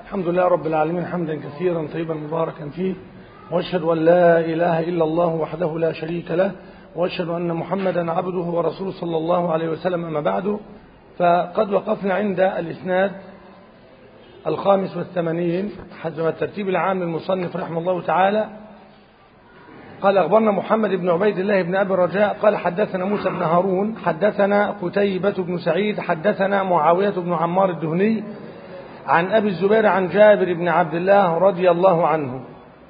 الحمد لله رب العالمين حمدا كثيرا طيبا مباركا فيه واشهد ان لا اله الا الله وحده لا شريك له واشهد ان محمدا عبده ورسوله صلى الله عليه وسلم اما بعد فقد وقفنا عند الاسناد الخامس والثمانين حسب الترتيب العام للمصنف رحمه الله تعالى قال أخبرنا محمد بن عبيد الله بن أبي الرجاء قال حدثنا موسى بن هارون حدثنا قتيبة بن سعيد حدثنا معاوية بن عمار الدهني عن أبي الزبير عن جابر بن عبد الله رضي الله عنه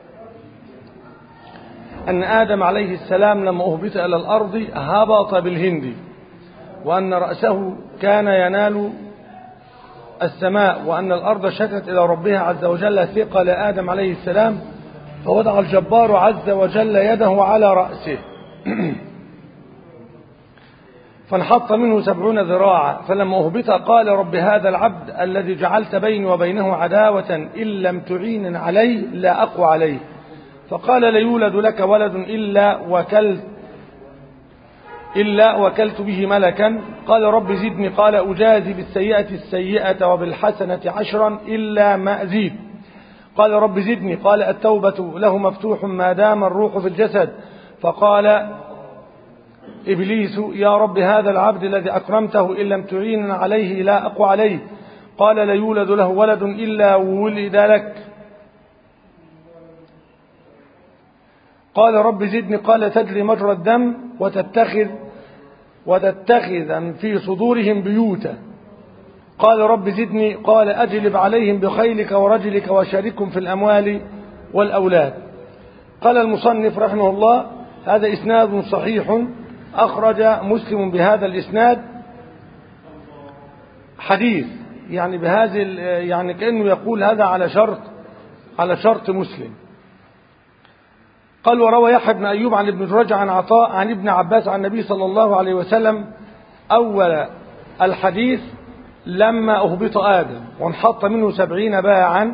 أن آدم عليه السلام لما أهبط إلى الأرض هبط بالهند وأن رأسه كان ينال السماء وأن الأرض شكت إلى ربها عز وجل ثقل آدم عليه السلام فوضع الجبار عز وجل يده على رأسه فانحط منه سبعون ذراعا فلما أهبط قال رب هذا العبد الذي جعلت بيني وبينه عداوة إن لم تعين عليه لا أقوى عليه فقال ليولد لك ولد إلا وكلت إلا وكلت به ملكا قال رب زدني قال أجازي بالسيئة السيئة وبالحسنة عشرا إلا ما أزيد قال رب زدني قال التوبة له مفتوح ما دام الروح في الجسد فقال إبليس يا رب هذا العبد الذي أكرمته إن لم تعين عليه لا أقوى عليه قال ليولد له ولد إلا ولد لك قال رب زدني قال تجري مجرى الدم وتتخذ وتتخذ في صدورهم بيوتا قال رب زدني قال أجلب عليهم بخيلك ورجلك وشاركهم في الأموال والأولاد قال المصنف رحمه الله هذا إسناد صحيح أخرج مسلم بهذا الإسناد حديث يعني بهذه يعني كأنه يقول هذا على شرط على شرط مسلم قال وروى يحيى بن أيوب عن ابن جريج عن عطاء عن ابن عباس عن النبي صلى الله عليه وسلم أول الحديث لما أهبط آدم وانحط منه سبعين باعا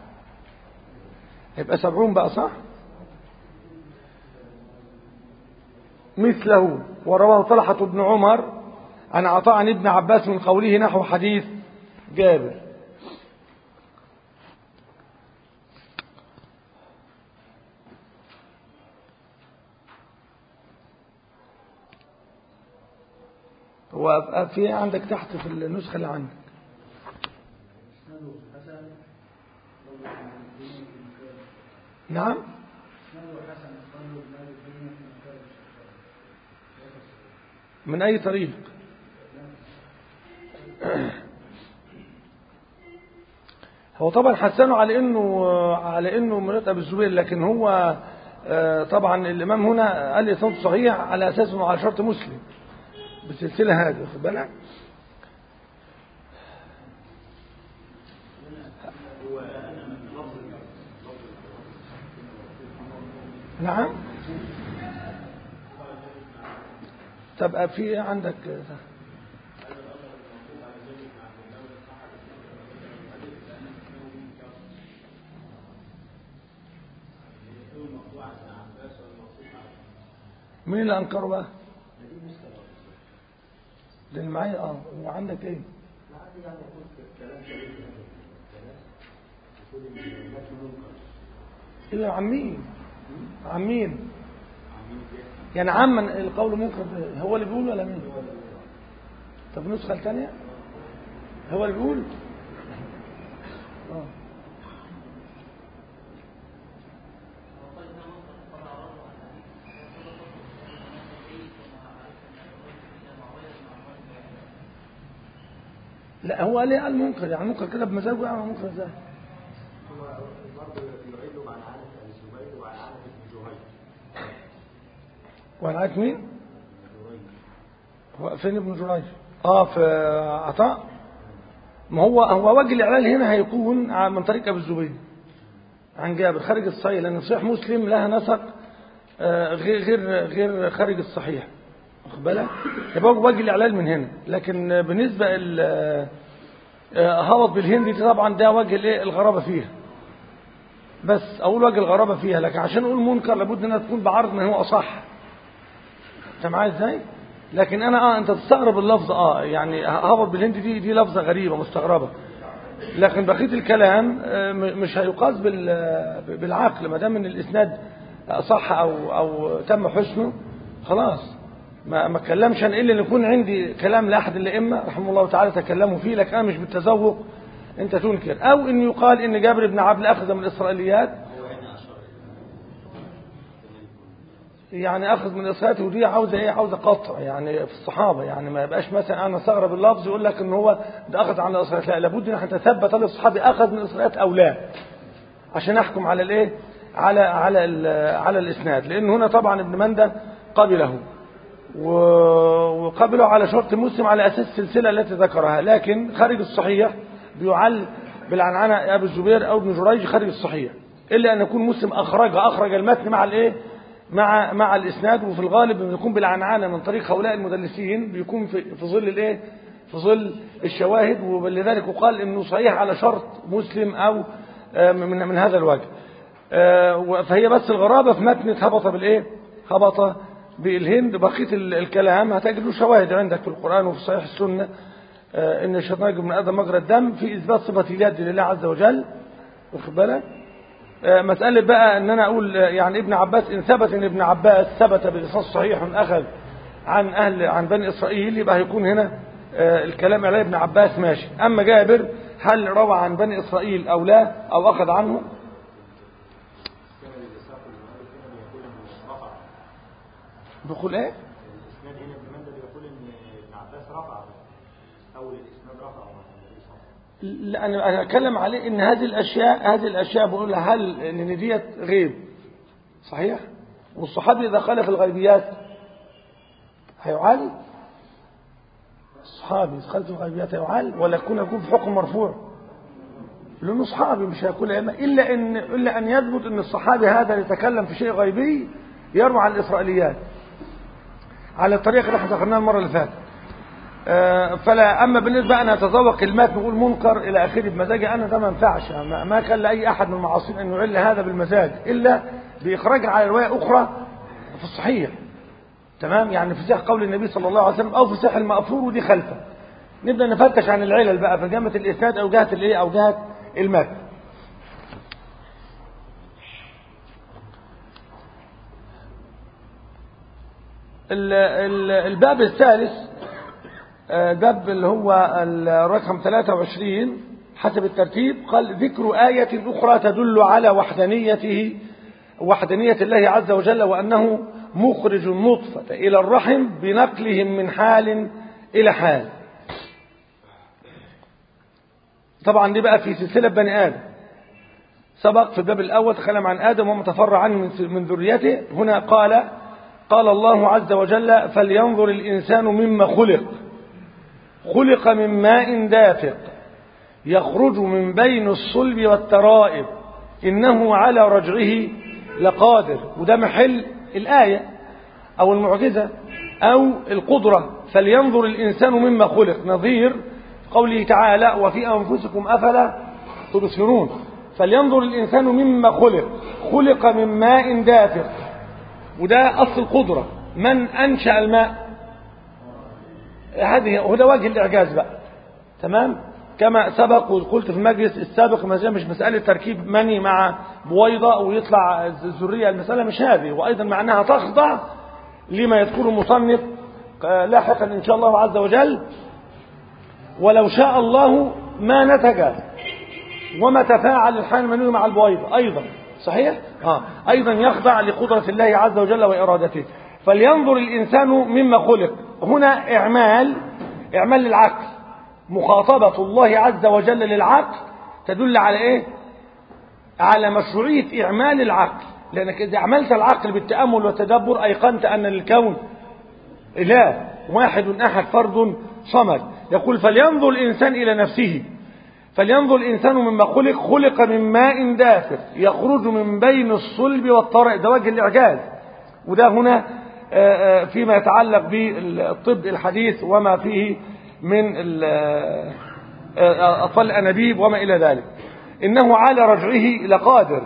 يبقى سبعون بقى صح مثله ورواه طلحة بن عمر عن عطاء عن ابن عباس من قوله نحو حديث جابر هو في عندك تحت في النسخة اللي عندك نعم من أي طريق هو طبعا حسنوا على انه على انه من ابي الزبير لكن هو طبعا الامام هنا قال اسناد صحيح على اساس انه على شرط مسلم بالسلسله هذه واخد بالك نعم طب في عندك مين اللي انكره بقى لان معايا اه وعندك ايه ايه عن مين عن مين يعني عما القول منكر هو اللي بيقول ولا مين طب النسخه الثانيه هو اللي بيقول اه لا هو قال لي قال منكر يعني منكر كده بمزاجه يعني منكر ازاي هو برضه يعيد عن عانة الزبير وعن عانة ابن جهيج وعن عارف مين؟ هو فين ابن جريج؟ اه في عطاء ما هو هو وجه الاعلان هنا هيكون من طريق ابي الزبير عن جابر خارج الصحيح لان صحيح مسلم لها نسق غير غير غير خارج الصحيح واخد بالك يبقى وجه الاعلان من هنا لكن بالنسبه هبط بالهندي دي طبعا ده وجه الايه الغرابه فيها بس اقول وجه الغرابه فيها لكن عشان اقول منكر لابد انها تكون بعرض ما هو اصح انت معايا ازاي لكن انا اه انت تستغرب اللفظ اه يعني هبط بالهندي دي دي لفظه غريبه مستغربه لكن بقيه الكلام آه، م- مش هيقاس بال- بالعقل ما دام ان الاسناد صح او او تم حسنه خلاص ما ما اتكلمش عن الا ان يكون عندي كلام لاحد الائمه رحمه الله تعالى تكلموا فيه لكن انا مش بالتذوق انت تنكر او ان يقال ان جابر بن عبد اخذ من الاسرائيليات يعني اخذ من الاسرائيليات ودي عاوزه ايه عاوزه قطع يعني في الصحابه يعني ما يبقاش مثلا انا استغرب اللفظ يقول لك ان هو ده اخذ عن الاسرائيليات لا لابد ان احنا نتثبت هل الصحابي اخذ من الاسرائيليات او لا عشان احكم على الايه على على ال- على الاسناد لان هنا طبعا ابن منده قبله و- وقبله على شرط مسلم على اساس السلسله التي ذكرها لكن خارج الصحيح بيعل بالعنعنه ابو الزبير او ابن جريج خارج الصحيح الا ان يكون مسلم اخرج اخرج المتن مع الايه مع مع الاسناد وفي الغالب لما يكون بالعنعنه من طريق هؤلاء المدلسين بيكون في في ظل الايه في ظل الشواهد ولذلك يقال انه صحيح على شرط مسلم او آه، من من هذا الوجه آه، فهي بس الغرابه في متن هبط بالايه هبط بالهند بقيه ال- الكلام هتجد له شواهد عندك في القران وفي صحيح السنه آه، ان الشيطان يجب من ادم مجرى الدم في اثبات صفه اليد لله عز وجل واخد بالك آه، مسألة بقى ان انا اقول آه، يعني ابن عباس ان ثبت ان ابن عباس ثبت بإصاص صحيح اخذ عن اهل عن بني اسرائيل يبقى هيكون هنا آه، الكلام على ابن عباس ماشي اما جابر هل روى عن بني اسرائيل او لا او اخذ عنه السند اللي ساقه المؤلف هنا بيقول ان رفع دخول ايه الاسناد هنا ابن منده بيقول ان ابن عباس رفع اول الاسناد رفع عن النبي صلى الله عليه وسلم لا انا أنا اتكلم عليه ان هذه الاشياء هذه الاشياء بقول لها هل ان ديت غيب صحيح والصحابي اذا قال في الغيبيات هيعال الصحابي اذا قال في الغيبيات هيعال ولا يكون يكون في حكم مرفوع لانه صحابي مش هيكون ائمه الا ان الا ان يثبت ان الصحابي هذا اللي يتكلم في شيء غيبي يروى عن الاسرائيليات على الطريقه اللي احنا ذكرناها المره اللي فاتت آه، فلا اما بالنسبه انا اتذوق كلمات نقول منكر الى اخره بمزاجي انا ده ما ينفعش ما ما كان لاي احد من المعاصرين ان يعل هذا بالمزاج الا باخراج على روايه اخرى في الصحيح تمام يعني في صحيح قول النبي صلى الله عليه وسلم او في صحيح المأثور ودي خلفه نبدا نفتش عن العلل بقى في جهه الاسناد او جهه الايه او جهه المتن ال- ال- الباب الثالث آه، الباب اللي هو الرقم 23 حسب الترتيب قال ذكر آية أخرى تدل على وحدانيته وحدانية الله عز وجل وأنه مخرج النطفة إلى الرحم بنقلهم من حال إلى حال طبعا دي بقى في سلسلة بني آدم سبق في الباب الأول تكلم عن آدم وما تفرع عنه من- من ذريته هنا قال قال الله عز وجل فلينظر الإنسان مما خلق خلق من ماء دافق يخرج من بين الصلب والترائب إنه على رجعه لقادر وده محل الآية أو المعجزة أو القدرة فلينظر الإنسان مما خلق نظير قوله تعالى وفي أنفسكم أفلا تبصرون فلينظر الإنسان مما خلق خلق من ماء دافق وده أصل القدرة من أنشأ الماء هذه وده وجه الإعجاز بقى تمام كما سبق وقلت في المجلس السابق المسألة مش مسألة تركيب مني مع بويضة ويطلع الذرية المسألة مش هذه وأيضا معناها تخضع لما يذكره المصنف آه، لاحقا إن شاء الله عز وجل ولو شاء الله ما نتج وما تفاعل الحال المنوي مع البويضة أيضا صحيح؟ آه. أيضا يخضع لقدرة الله عز وجل وإرادته فلينظر الإنسان مما خلق هنا إعمال إعمال للعقل مخاطبة الله عز وجل للعقل تدل على إيه؟ على مشروعية إعمال العقل لأنك إذا عملت العقل بالتأمل والتدبر أيقنت أن الكون إله واحد أحد فرد صمد يقول فلينظر الإنسان إلى نفسه فلينظر الإنسان مما خلق خلق من ماء دافق يخرج من بين الصلب والطرق ده وجه الإعجاز وده هنا آه، آه، فيما يتعلق بالطب الحديث وما فيه من ال- آه، آه، أطفال الأنابيب وما إلى ذلك إنه على رجعه لقادر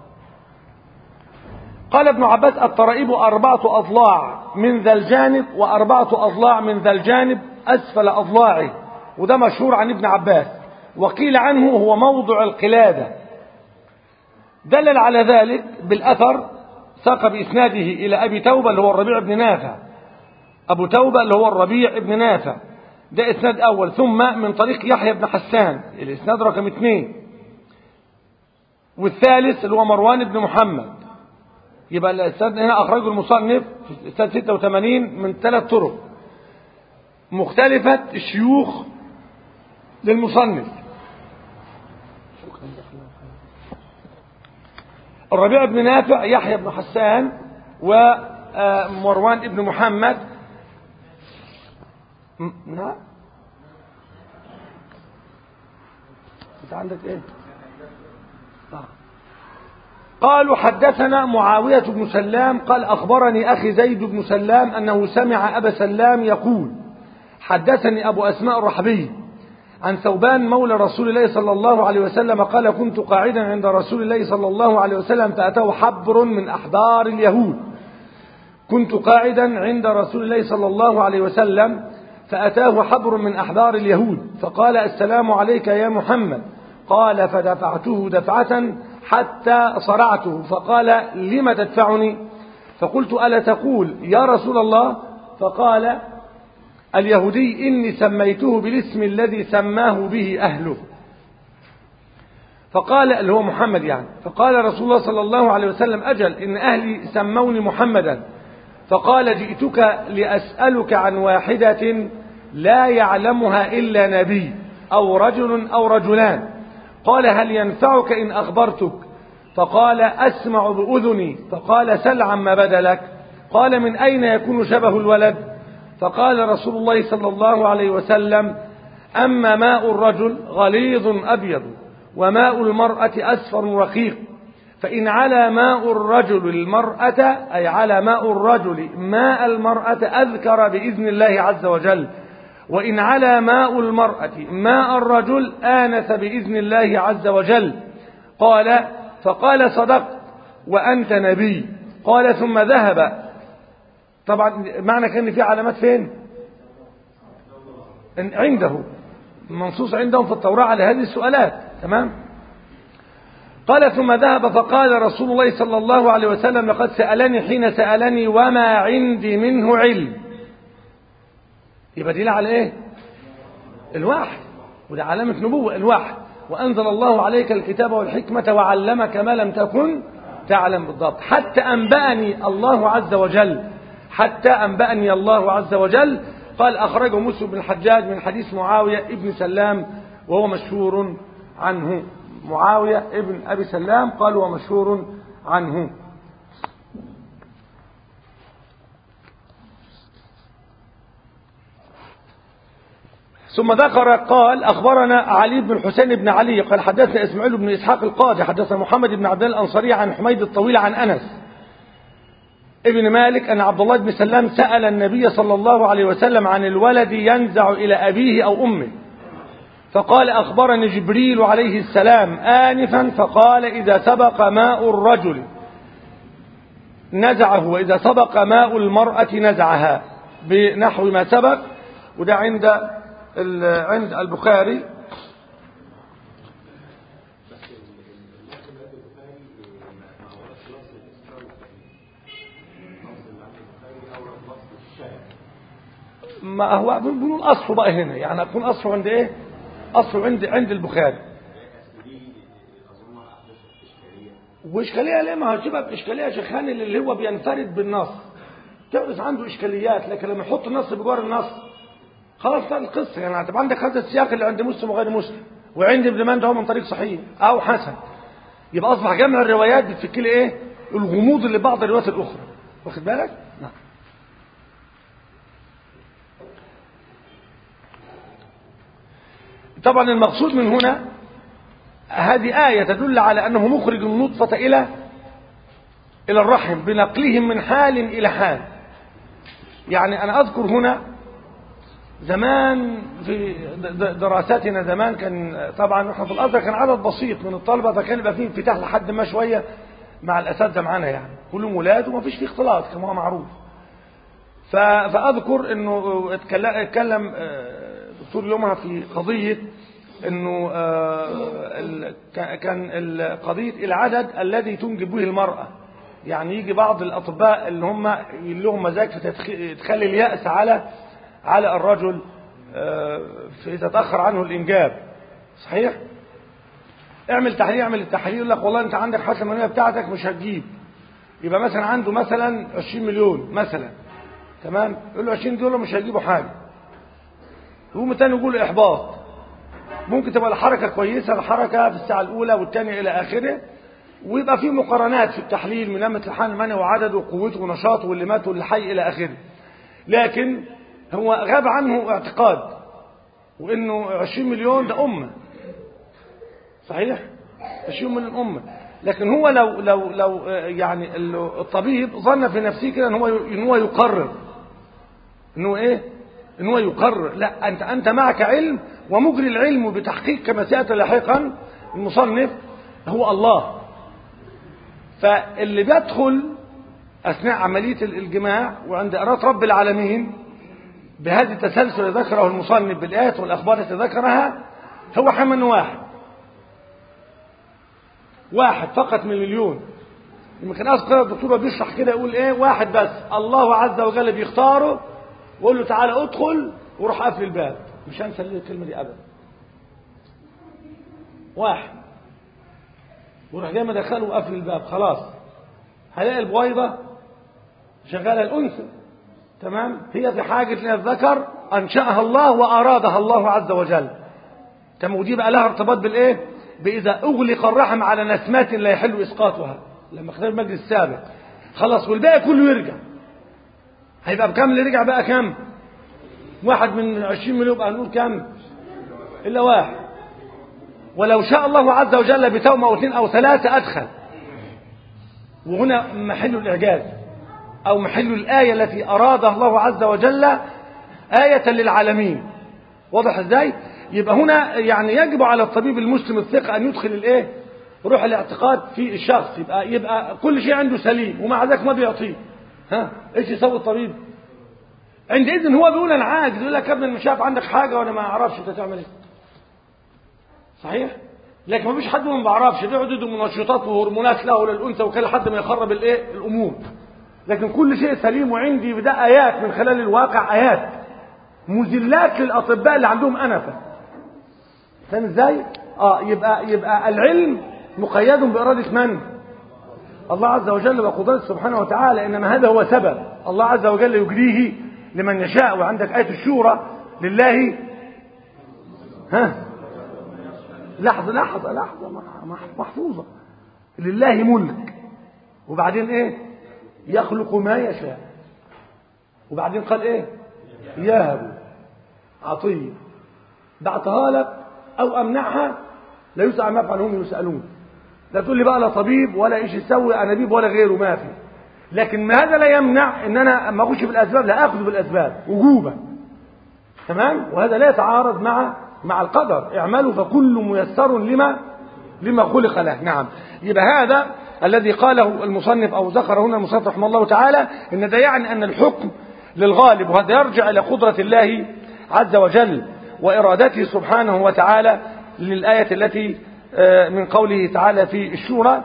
قال ابن عباس الترائب أربعة أضلاع من ذا الجانب وأربعة أضلاع من ذا الجانب أسفل أضلاعه وده مشهور عن ابن عباس وقيل عنه هو موضع القلادة دلل على ذلك بالأثر ساق بإسناده إلى أبي توبة اللي هو الربيع بن نافع أبو توبة اللي هو الربيع بن نافع ده إسناد أول ثم من طريق يحيى بن حسان الإسناد رقم اثنين والثالث اللي هو مروان بن محمد يبقى الإسناد هنا أخرجه المصنف في الإسناد 86 من ثلاث طرق مختلفة الشيوخ للمصنف الربيع بن نافع يحيى بن حسان ومروان بن محمد نعم انت عندك ايه آه. قالوا حدثنا معاوية بن سلام قال أخبرني أخي زيد بن سلام أنه سمع أبا سلام يقول حدثني أبو أسماء الرحبي عن ثوبان مولى رسول الله صلى الله عليه وسلم قال كنت قاعدا عند رسول الله صلى الله عليه وسلم فأتاه حبر من أحبار اليهود كنت قاعدا عند رسول الله صلى الله عليه وسلم فأتاه حبر من أحبار اليهود فقال السلام عليك يا محمد قال فدفعته دفعة حتى صرعته فقال لم تدفعني فقلت ألا تقول يا رسول الله فقال اليهودي إني سميته بالاسم الذي سماه به أهله فقال اللي هو محمد يعني فقال رسول الله صلى الله عليه وسلم أجل إن أهلي سموني محمدا فقال جئتك لأسألك عن واحدة لا يعلمها إلا نبي أو رجل أو رجلان قال هل ينفعك إن أخبرتك فقال أسمع بأذني فقال سل عما بدا لك قال من أين يكون شبه الولد فقال رسول الله صلى الله عليه وسلم أما ماء الرجل غليظ أبيض وماء المرأة أسفر رقيق فإن على ماء الرجل المرأة أي على ماء الرجل ماء المرأة أذكر بإذن الله عز وجل وإن على ماء المرأة ماء الرجل آنس بإذن الله عز وجل قال فقال صدقت وأنت نبي قال ثم ذهب طبعا معنى كان في علامات فين عنده منصوص عندهم في التوراة على هذه السؤالات تمام قال ثم ذهب فقال رسول الله صلى الله عليه وسلم لقد سألني حين سألني وما عندي منه علم يبقى دي على ايه الوحي وده علامة نبوة الوحي وأنزل الله عليك الكتاب والحكمة وعلمك ما لم تكن تعلم بالضبط حتى أنبأني الله عز وجل حتى أنبأني الله عز وجل قال أخرجه مسلم بن الحجاج من حديث معاوية ابن سلام وهو مشهور عنه معاوية ابن أبي سلام قال هو مشهور عنه ثم ذكر قال أخبرنا علي بن الحسين بن علي قال حدثنا إسماعيل بن إسحاق القاضي حدثنا محمد بن عبد الله الأنصاري عن حميد الطويل عن أنس ابن مالك أن عبد الله بن سلام سأل النبي صلى الله عليه وسلم عن الولد ينزع إلى أبيه أو أمه فقال أخبرني جبريل عليه السلام آنفا فقال إذا سبق ماء الرجل نزعه وإذا سبق ماء المرأة نزعها بنحو ما سبق وده عند عند البخاري ما هو بنقول اصله بقى هنا يعني اكون اصله عند ايه اصله عند عند البخاري واشكاليه ليه ما هتبقى باشكاليه شيخان اللي هو بينفرد بالنص تحدث عنده اشكاليات لكن لما يحط النص بجوار النص خلاص ده القصه يعني هتبقى عندك هذا السياق اللي عند مسلم وغير مسلم وعند ابن ماجه هو من طريق صحيح او حسن يبقى اصبح جمع الروايات بتفك لي ايه الغموض اللي بعض الروايات الاخرى واخد بالك نعم طبعا المقصود من هنا هذه آية تدل على أنه مخرج النطفة إلى إلى الرحم بنقلهم من حال إلى حال يعني أنا أذكر هنا زمان في دراساتنا زمان كان طبعا احنا في الازهر كان عدد بسيط من الطلبه فكان يبقى فيه انفتاح لحد ما شويه مع الاساتذه معانا يعني كلهم ولاد وما فيش فيه اختلاط كما هو معروف فاذكر انه اتكلم دكتور يومها في قضيه انه آه، ال- كا- كان ال- قضيه العدد الذي تنجب به المراه يعني يجي بعض الاطباء اللي هم لهم مزاج في تدخ- تخلي الياس على على الرجل آه، في اذا تاخر عنه الانجاب صحيح اعمل تحليل اعمل التحليل يقول لك والله انت عندك حاله المنويه بتاعتك مش هتجيب يبقى مثلا عنده مثلا 20 مليون مثلا تمام يقول له 20 دول مش هيجيبوا حاجه يقوم التاني يقول له احباط ممكن تبقى الحركه كويسه الحركه في الساعه الاولى والثانيه الى اخره ويبقى في مقارنات في التحليل من نمط الحال المنوي وعدده وقوته ونشاطه واللي مات واللي حي الى اخره لكن هو غاب عنه اعتقاد وانه 20 مليون ده امه صحيح 20 مليون امه لكن هو لو لو لو آه، يعني ال- الطبيب ظن في نفسه كده ان هو ان هو يقرر ان هو ايه ان هو يقرر لا انت انت معك علم ومجري العلم بتحقيق كما سياتي لاحقا المصنف هو الله فاللي بيدخل اثناء عمليه الجماع وعند اراده رب العالمين بهذا التسلسل الذي ذكره المصنف بالايات والاخبار التي ذكرها هو حمل واحد واحد فقط من مليون يمكن اذكر الدكتور بيشرح كده يقول ايه واحد بس الله عز وجل بيختاره ويقول له تعالى ادخل وروح قافل الباب مش هنسى الكلمه دي ابدا واحد وراح جاي مدخله وقافل الباب خلاص هلاقي البويضه شغاله الانثى تمام هي في حاجه الى الذكر انشاها الله وارادها الله عز وجل تمام ودي بقى لها ارتباط بالايه باذا اغلق الرحم على نسمات لا يحل اسقاطها لما خدنا المجلس السابق خلاص والباقي كله يرجع هيبقى بكام اللي رجع بقى كام واحد من 20 مليون يبقى هنقول كام الا واحد ولو شاء الله عز وجل بتومة او اثنين او ثلاثة ادخل وهنا محل الاعجاز او محل الايه التي ارادها الله عز وجل ايه للعالمين واضح ازاي يبقى هنا يعني يجب على الطبيب المسلم الثقه ان يدخل الايه روح الاعتقاد في الشخص يبقى يبقى كل شيء عنده سليم ومع ذلك ما بيعطيه ها ايش يسوي الطبيب عندئذ هو بيقول انا عاجز يقول لك يا ابني مش شايف عندك حاجه وانا ما اعرفش انت تعمل ايه صحيح لكن ما فيش حد ما بيعرفش بيقعد يدوا منشطات وهرمونات له للانثى وكان لحد ما يخرب الايه الامور لكن كل شيء سليم وعندي بدا ايات من خلال الواقع ايات مذلات للاطباء اللي عندهم انفه فاهم ازاي اه يبقى يبقى العلم مقيد باراده من الله عز وجل وقدرته سبحانه وتعالى انما هذا هو سبب الله عز وجل يجريه لمن يشاء وعندك ايه الشورى لله ها لحظه لحظه لحظه محفوظه لله ملك وبعدين ايه يخلق ما يشاء وبعدين قال ايه يهب عطيه بعتها لك او امنعها لا يسأل ما يفعل هم يسألون لا تقول لي بقى لا طبيب ولا ايش يسوي انابيب ولا غيره ما في لكن ما هذا لا يمنع ان انا ما اخش بالاسباب لا اخذ بالاسباب وجوبا تمام وهذا لا يتعارض مع مع القدر اعملوا فكل ميسر لما لما خلق له نعم يبقى هذا الذي قاله المصنف او ذكره هنا المصنف رحمه الله تعالى ان ده يعني ان الحكم للغالب وهذا يرجع الى قدره الله عز وجل وارادته سبحانه وتعالى للايه التي من قوله تعالى في الشورى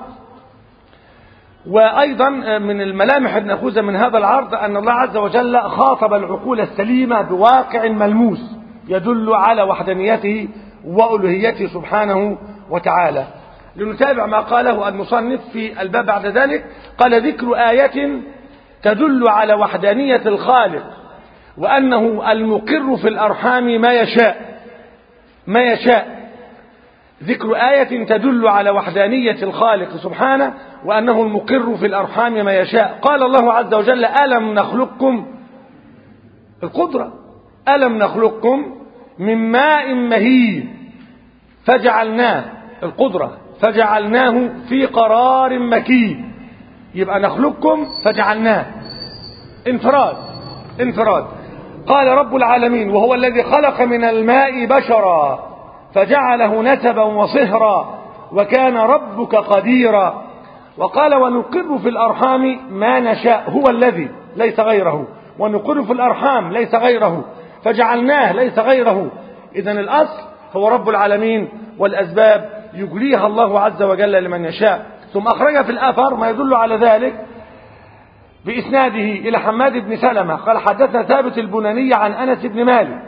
وأيضا من الملامح التي نأخذها من هذا العرض أن الله عز وجل خاطب العقول السليمة بواقع ملموس يدل على وحدانيته وألوهيته سبحانه وتعالى لنتابع ما قاله المصنف في الباب بعد ذلك قال ذكر آية تدل على وحدانية الخالق وأنه المقر في الأرحام ما يشاء ما يشاء ذكر آية تدل على وحدانية الخالق سبحانه وأنه المقر في الأرحام ما يشاء قال الله عز وجل ألم نخلقكم القدرة ألم نخلقكم من ماء مهين فجعلناه القدرة فجعلناه في قرار مكين يبقى نخلقكم فجعلناه انفراد انفراد قال رب العالمين وهو الذي خلق من الماء بشرا فجعله نسبا وصهرا وكان ربك قديرا وقال ونقر في الأرحام ما نشاء هو الذي ليس غيره ونقر في الأرحام ليس غيره فجعلناه ليس غيره إذا الأصل هو رب العالمين والأسباب يجريها الله عز وجل لمن يشاء ثم أخرج في الأثر ما يدل على ذلك بإسناده إلى حماد بن سلمة قال حدثنا ثابت البناني عن أنس بن مالك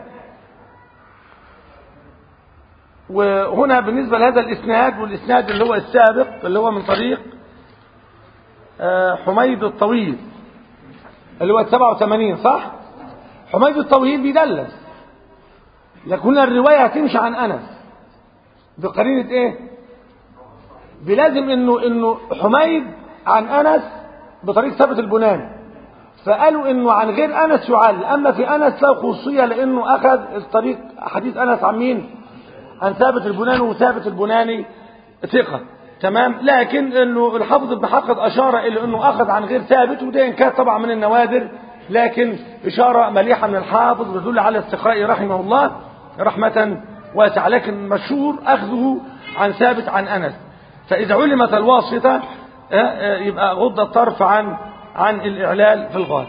وهنا بالنسبة لهذا الإسناد والإسناد اللي هو السابق اللي هو من طريق حميد الطويل اللي هو 87 صح حميد الطويل بيدلس لكن الرواية هتمشي عن أنس بقرينة ايه بلازم انه انه حميد عن انس بطريق ثابت البناني فقالوا انه عن غير انس يعل اما في انس له خصوصيه لانه اخذ الطريق حديث انس عن مين عن ثابت البناني وثابت البناني ثقه تمام لكن انه الحافظ ابن حقد اشار الى انه اخذ عن غير ثابت وده ان كان طبعا من النوادر لكن اشاره مليحه من الحافظ تدل على استقراء رحمه الله رحمه واسعه لكن مشهور اخذه عن ثابت عن انس فاذا علمت الواسطه يبقى غض الطرف عن عن الاعلال في الغالب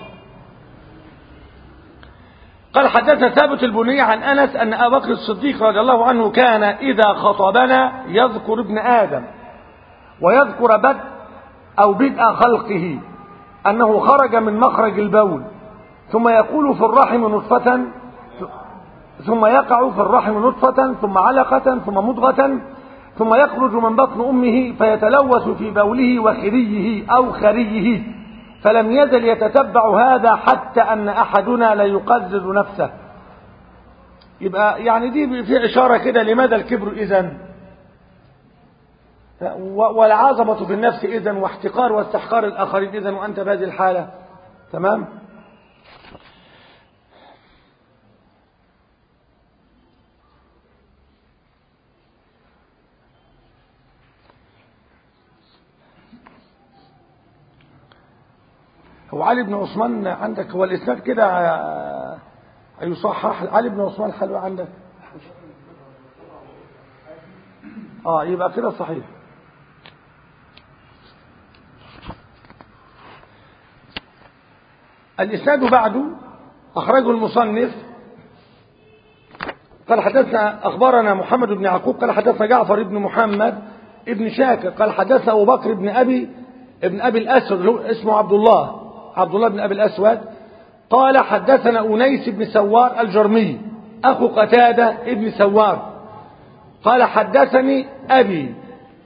قال حدثنا ثابت البني عن انس ان ابا بكر الصديق رضي الله عنه كان اذا خطبنا يذكر ابن ادم ويذكر بدء او بدء خلقه انه خرج من مخرج البول ثم يقول في الرحم نطفه ثم يقع في الرحم نطفة ثم علقة ثم مضغة ثم يخرج من بطن أمه فيتلوث في بوله وخريه أو خريه فلم يزل يتتبع هذا حتى أن أحدنا لا يقزز نفسه يبقى يعني دي في إشارة كده لماذا الكبر إذن والعظمة في النفس إذن واحتقار واستحقار الآخرين إذن وأنت بهذه الحالة تمام هو علي بن عثمان عندك هو الاسناد كده هيصحح علي بن عثمان حلو عندك اه يبقى كده صحيح الاسناد بعده اخرجه المصنف قال حدثنا اخبرنا محمد بن يعقوب قال حدثنا جعفر بن محمد ابن شاكر قال حدثنا ابو بكر بن ابي ابن ابي الاسود اسمه عبد الله عبد الله بن أبي الأسود قال حدثنا أنيس بن سوار الجرمي أخو قتادة ابن سوار قال حدثني أبي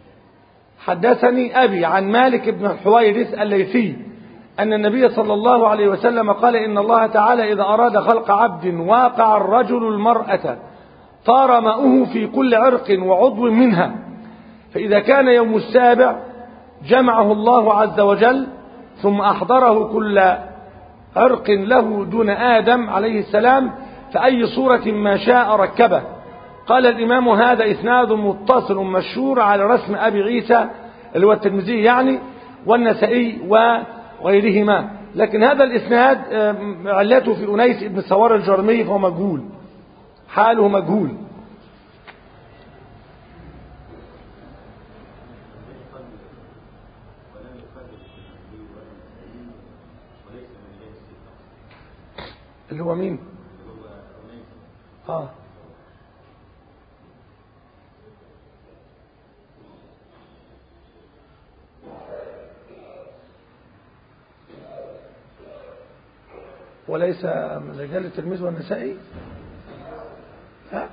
حدثني أبي عن مالك بن الحويرث الليثي أن النبي صلى الله عليه وسلم قال إن الله تعالى إذا أراد خلق عبد واقع الرجل المرأة طار ماؤه في كل عرق وعضو منها فإذا كان يوم السابع جمعه الله عز وجل ثم أحضره كل عرق له دون آدم عليه السلام فأي صورة ما شاء ركبه قال الإمام هذا إسناد متصل مشهور على رسم أبي عيسى اللي هو الترمذي يعني والنسائي وغيرهما لكن هذا الإسناد علته في أنيس بن سوار الجرمي فهو مجهول حاله مجهول اللي هو مين اه وليس من رجال التلميذ والنسائي ها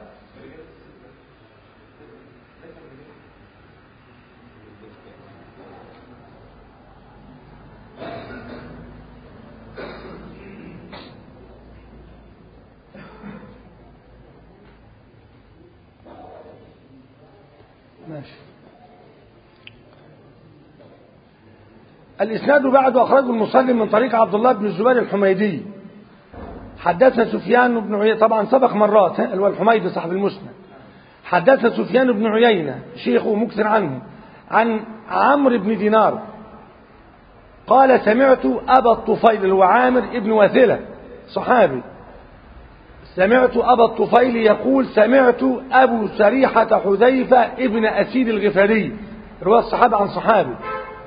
ماشي الإسناد بعد أخرجه المسلم من طريق عبد الله بن الزبير الحميدي حدثنا سفيان بن عيينة طبعا سبق مرات اللي هو الحميدي صاحب المسند حدثنا سفيان بن عيينة شيخه مكثر عنه عن عمرو بن دينار قال سمعت أبا الطفيل اللي هو عامر ابن وثلة صحابي سمعت أبا الطفيل يقول سمعت أبو سريحة حذيفة ابن أسيد الغفاري رواه الصحابة عن صحابي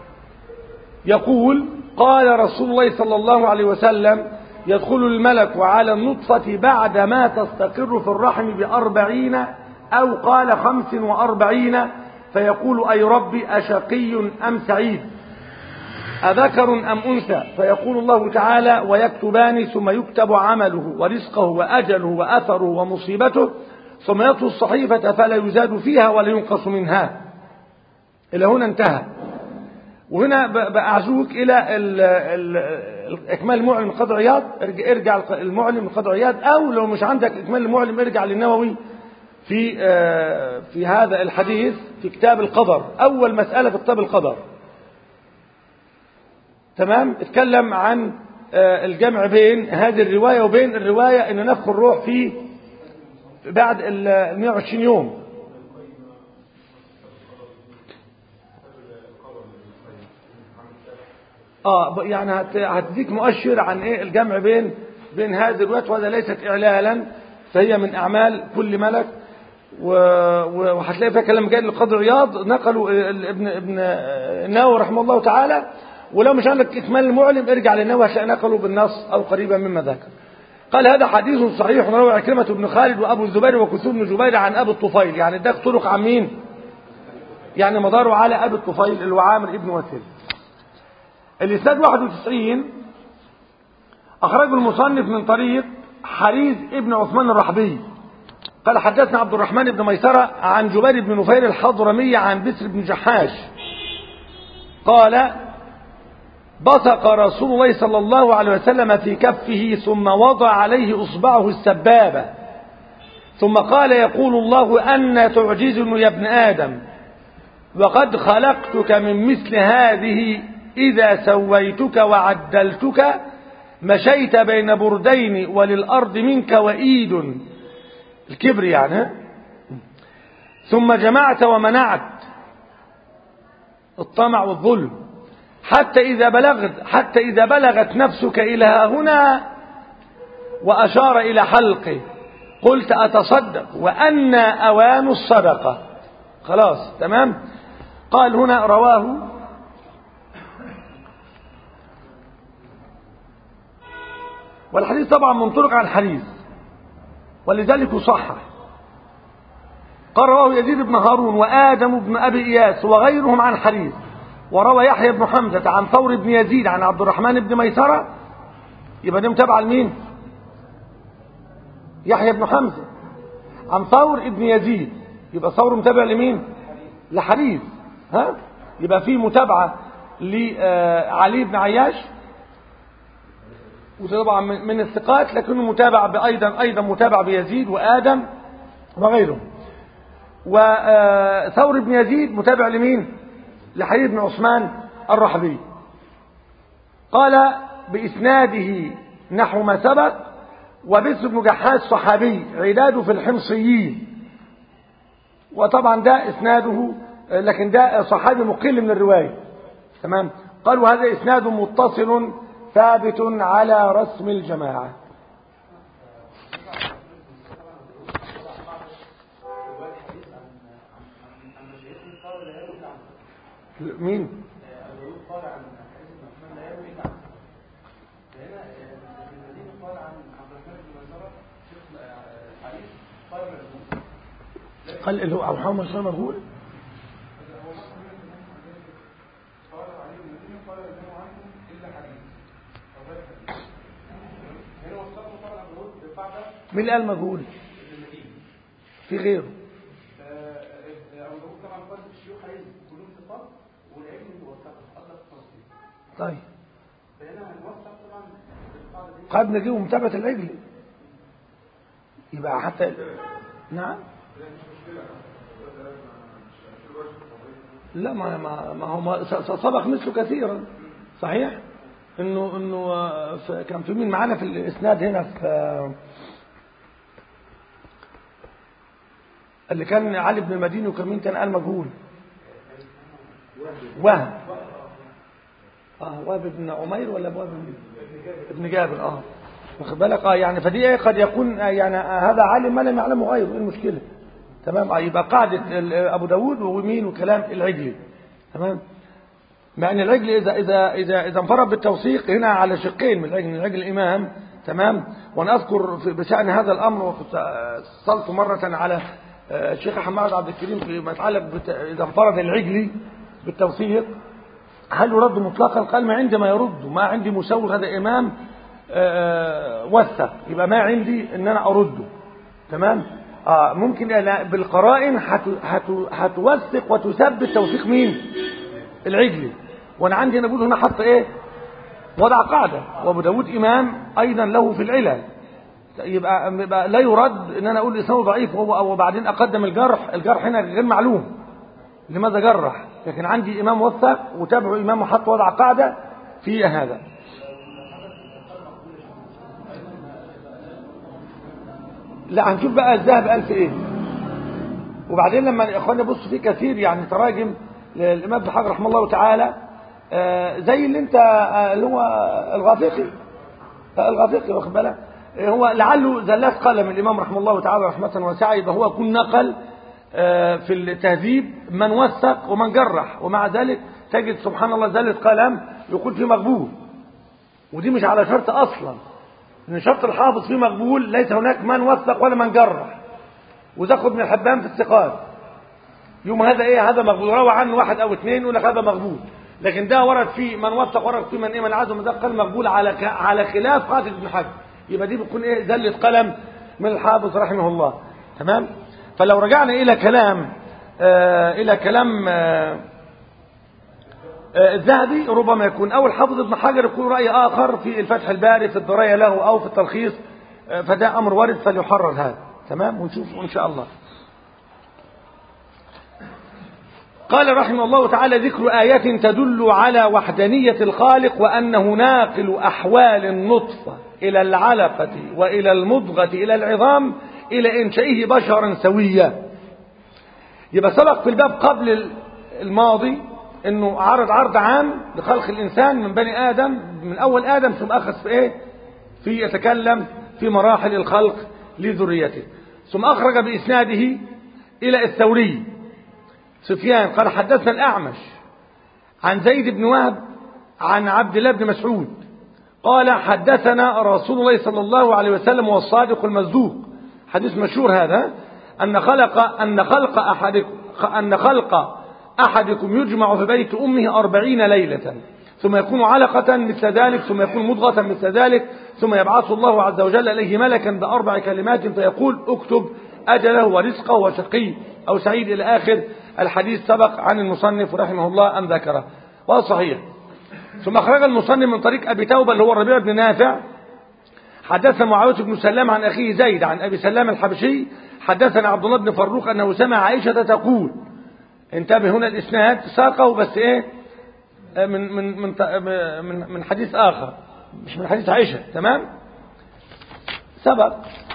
يقول قال رسول الله صلى الله عليه وسلم يدخل الملك على النطفة بعد ما تستقر في الرحم بأربعين أو قال خمس وأربعين فيقول أي ربي أشقي أم سعيد أذكر أم أنثى فيقول الله تعالى ويكتبان ثم يكتب عمله ورزقه وأجله وأثره ومصيبته ثم يطوي الصحيفة فلا يزاد فيها ولا ينقص منها إلى هنا انتهى وهنا بأعزوك إلى ال ال إكمال المعلم قدر عياض ارجع المعلم قدر عياض أو لو مش عندك إكمال المعلم ارجع للنووي في في هذا الحديث في كتاب القدر أول مسألة في كتاب القدر تمام اتكلم عن الجمع بين هذه الرواية وبين الرواية ان نفخ الروح في بعد ال 120 يوم اه يعني هتديك مؤشر عن ايه الجمع بين بين هذه الروايات وهذا ليست اعلالا فهي من اعمال كل ملك وهتلاقي فيها كلام جاي للقاضي عياض نقلوا ابن ابن النووي رحمه الله تعالى ولو مش عندك إكمال المعلم ارجع للنووي هتلاقي نقله بالنص أو قريبا مما ذكر قال هذا حديث صحيح روى عكرمة بن خالد وأبو الزبير وكثير بن جبير عن أبي الطفيل يعني اداك طرق عن مين يعني مداره على أبي الطفيل اللي هو عامر ابن وسيل الإسناد 91 أخرجه المصنف من طريق حريز ابن عثمان الرحبي قال حدثنا عبد الرحمن بن ميسرة عن جبير بن نفير الحضرمي عن بسر بن جحاش قال بصق رسول الله صلى الله عليه وسلم في كفه ثم وضع عليه إصبعه السبابة ثم قال يقول الله أن تعجزني يا ابن آدم وقد خلقتك من مثل هذه إذا سويتك وعدلتك مشيت بين بردين وللأرض منك وإيد الكبر يعني ثم جمعت ومنعت الطمع والظلم حتى إذا بلغت حتى إذا بلغت نفسك إلى هنا وأشار إلى حلقه قلت أتصدق وأن أوان الصدقة خلاص تمام قال هنا رواه والحديث طبعا منطلق عن الحديث ولذلك صحح قال رواه يزيد بن هارون وآدم بن أبي إياس وغيرهم عن حديث وروى يحيى بن حمزة عن ثور بن يزيد عن عبد الرحمن بن ميسرة يبقى ده متابع لمين يحيى بن حمزة عن ثور بن يزيد يبقى ثور متابع لمين لحديث ها يبقى في متابعة لعلي بن عياش وطبعا من الثقات لكنه متابع أيضا أيضا متابع بيزيد وآدم وغيره وثور بن يزيد متابع لمين لحديث بن عثمان الرحبي قال بإسناده نحو ما سبق وبسر بن جحاش صحابي عداده في الحمصيين وطبعا ده إسناده لكن ده صحابي مقل من الرواية تمام قالوا هذا إسناد متصل ثابت على رسم الجماعة مين قال اللي هو أبو محمد صلى الله عليه وسلم مين اللي قال مجهول في غيره طيب قد نجيبه متابعة العجل يبقى حتى نعم لا ما ما ما هو ما سبق مثله كثيرا صحيح انه انه كان في مين معانا في الاسناد هنا في اللي كان علي بن المديني وكان مين كان قال مجهول وهب اه وهب بن عمير ولا وهب ابن جابر اه واخد بالك اه يعني فدي ايه قد يكون يعني هذا عالم ما لم يعلمه غيره ايه المشكله تمام اه يبقى قاعده ابو داود ومين وكلام العجلي تمام مع ان العجل اذا اذا اذا اذا انفرد بالتوثيق هنا على شقين من العجل من عجل الامام تمام وانا اذكر بشان هذا الامر وكنت اتصلت مره على آه، الشيخ حماد عبد الكريم فيما يتعلق بت... اذا انفرد العجلي بالتوثيق هل يرد مطلقا قال ما عندي ما يرد ما عندي مسوغ هذا امام آه، وثق يبقى ما عندي ان انا ارده تمام اه ممكن أنا بالقرائن هت... هت... هتوثق وتثبت توثيق مين العجلي وانا عندي انا بقول هنا حط ايه وضع قاعده وابو داود امام ايضا له في العلل يبقى, يبقى لا يرد ان انا اقول اسناده ضعيف وهو وبعدين اقدم الجرح الجرح هنا غير معلوم لماذا جرح لكن عندي امام وثق وتابعه امام وحط وضع قاعده في هذا لا هنشوف بقى الذهب قال في ايه وبعدين لما الاخوان يبصوا فيه كثير يعني تراجم للامام ابن حجر رحمه الله تعالى آه، زي اللي انت آه، اللي هو الغافقي آه، الغافقي واخد بالك آه، هو لعله زلات قلم الامام رحمه الله تعالى رحمه واسعه يبقى هو يكون نقل آه، في التهذيب من وثق ومن جرح ومع ذلك تجد سبحان الله زلة قلم يقول فيه مقبول ودي مش على شرط اصلا ان شرط الحافظ فيه مقبول ليس هناك من وثق ولا من جرح وتاخد من الحبان في الثقات يوم هذا ايه هذا مقبول روى عنه واحد او اثنين يقول لك هذا مقبول لكن ده ورد فيه من وثق ورد فيه من ايه من عزم ده قال مقبول على ك... على خلاف قاتل ابن حجر يبقى دي بتكون ايه زله قلم من الحافظ رحمه الله تمام فلو رجعنا الى كلام آه الى كلام آه آه الذهبي ربما يكون او الحافظ ابن حجر يكون راي اخر في الفتح الباري في الدرايه له او في التلخيص آه فده امر وارد فليحرر هذا تمام ونشوف ان شاء الله قال رحمه الله تعالى ذكر آيات تدل على وحدانية الخالق وأنه ناقل أحوال النطفة إلى العلقة وإلى المضغة إلى العظام إلى إنشائه بشرا سويا يبقى سبق في الباب قبل الماضي انه عرض عرض عام لخلق الانسان من بني ادم من اول ادم ثم اخذ في ايه في يتكلم في مراحل الخلق لذريته ثم اخرج باسناده الى الثوري سفيان قال حدثنا الأعمش عن زيد بن وهب عن عبد الله بن مسعود قال حدثنا رسول الله صلى الله عليه وسلم والصادق المصدوق حديث مشهور هذا أن خلق أن خلق أحدكم أن خلق أحدكم يجمع في بيت أمه أربعين ليلة ثم يكون علقة مثل ذلك ثم يكون مضغة مثل ذلك ثم يبعث الله عز وجل إليه ملكا بأربع كلمات فيقول اكتب أجله ورزقه وشقي أو سعيد إلى آخر الحديث سبق عن المصنف رحمه الله أن ذكره وهذا صحيح ثم أخرج المصنف من طريق أبي توبة اللي هو الربيع بن نافع حدثنا معاوية بن سلام عن أخيه زيد عن أبي سلام الحبشي حدثنا عبد الله بن فروق أنه سمع عائشة تقول انتبه هنا الإسناد ساقه بس إيه من من من من, من حديث آخر مش من حديث عائشة تمام سبق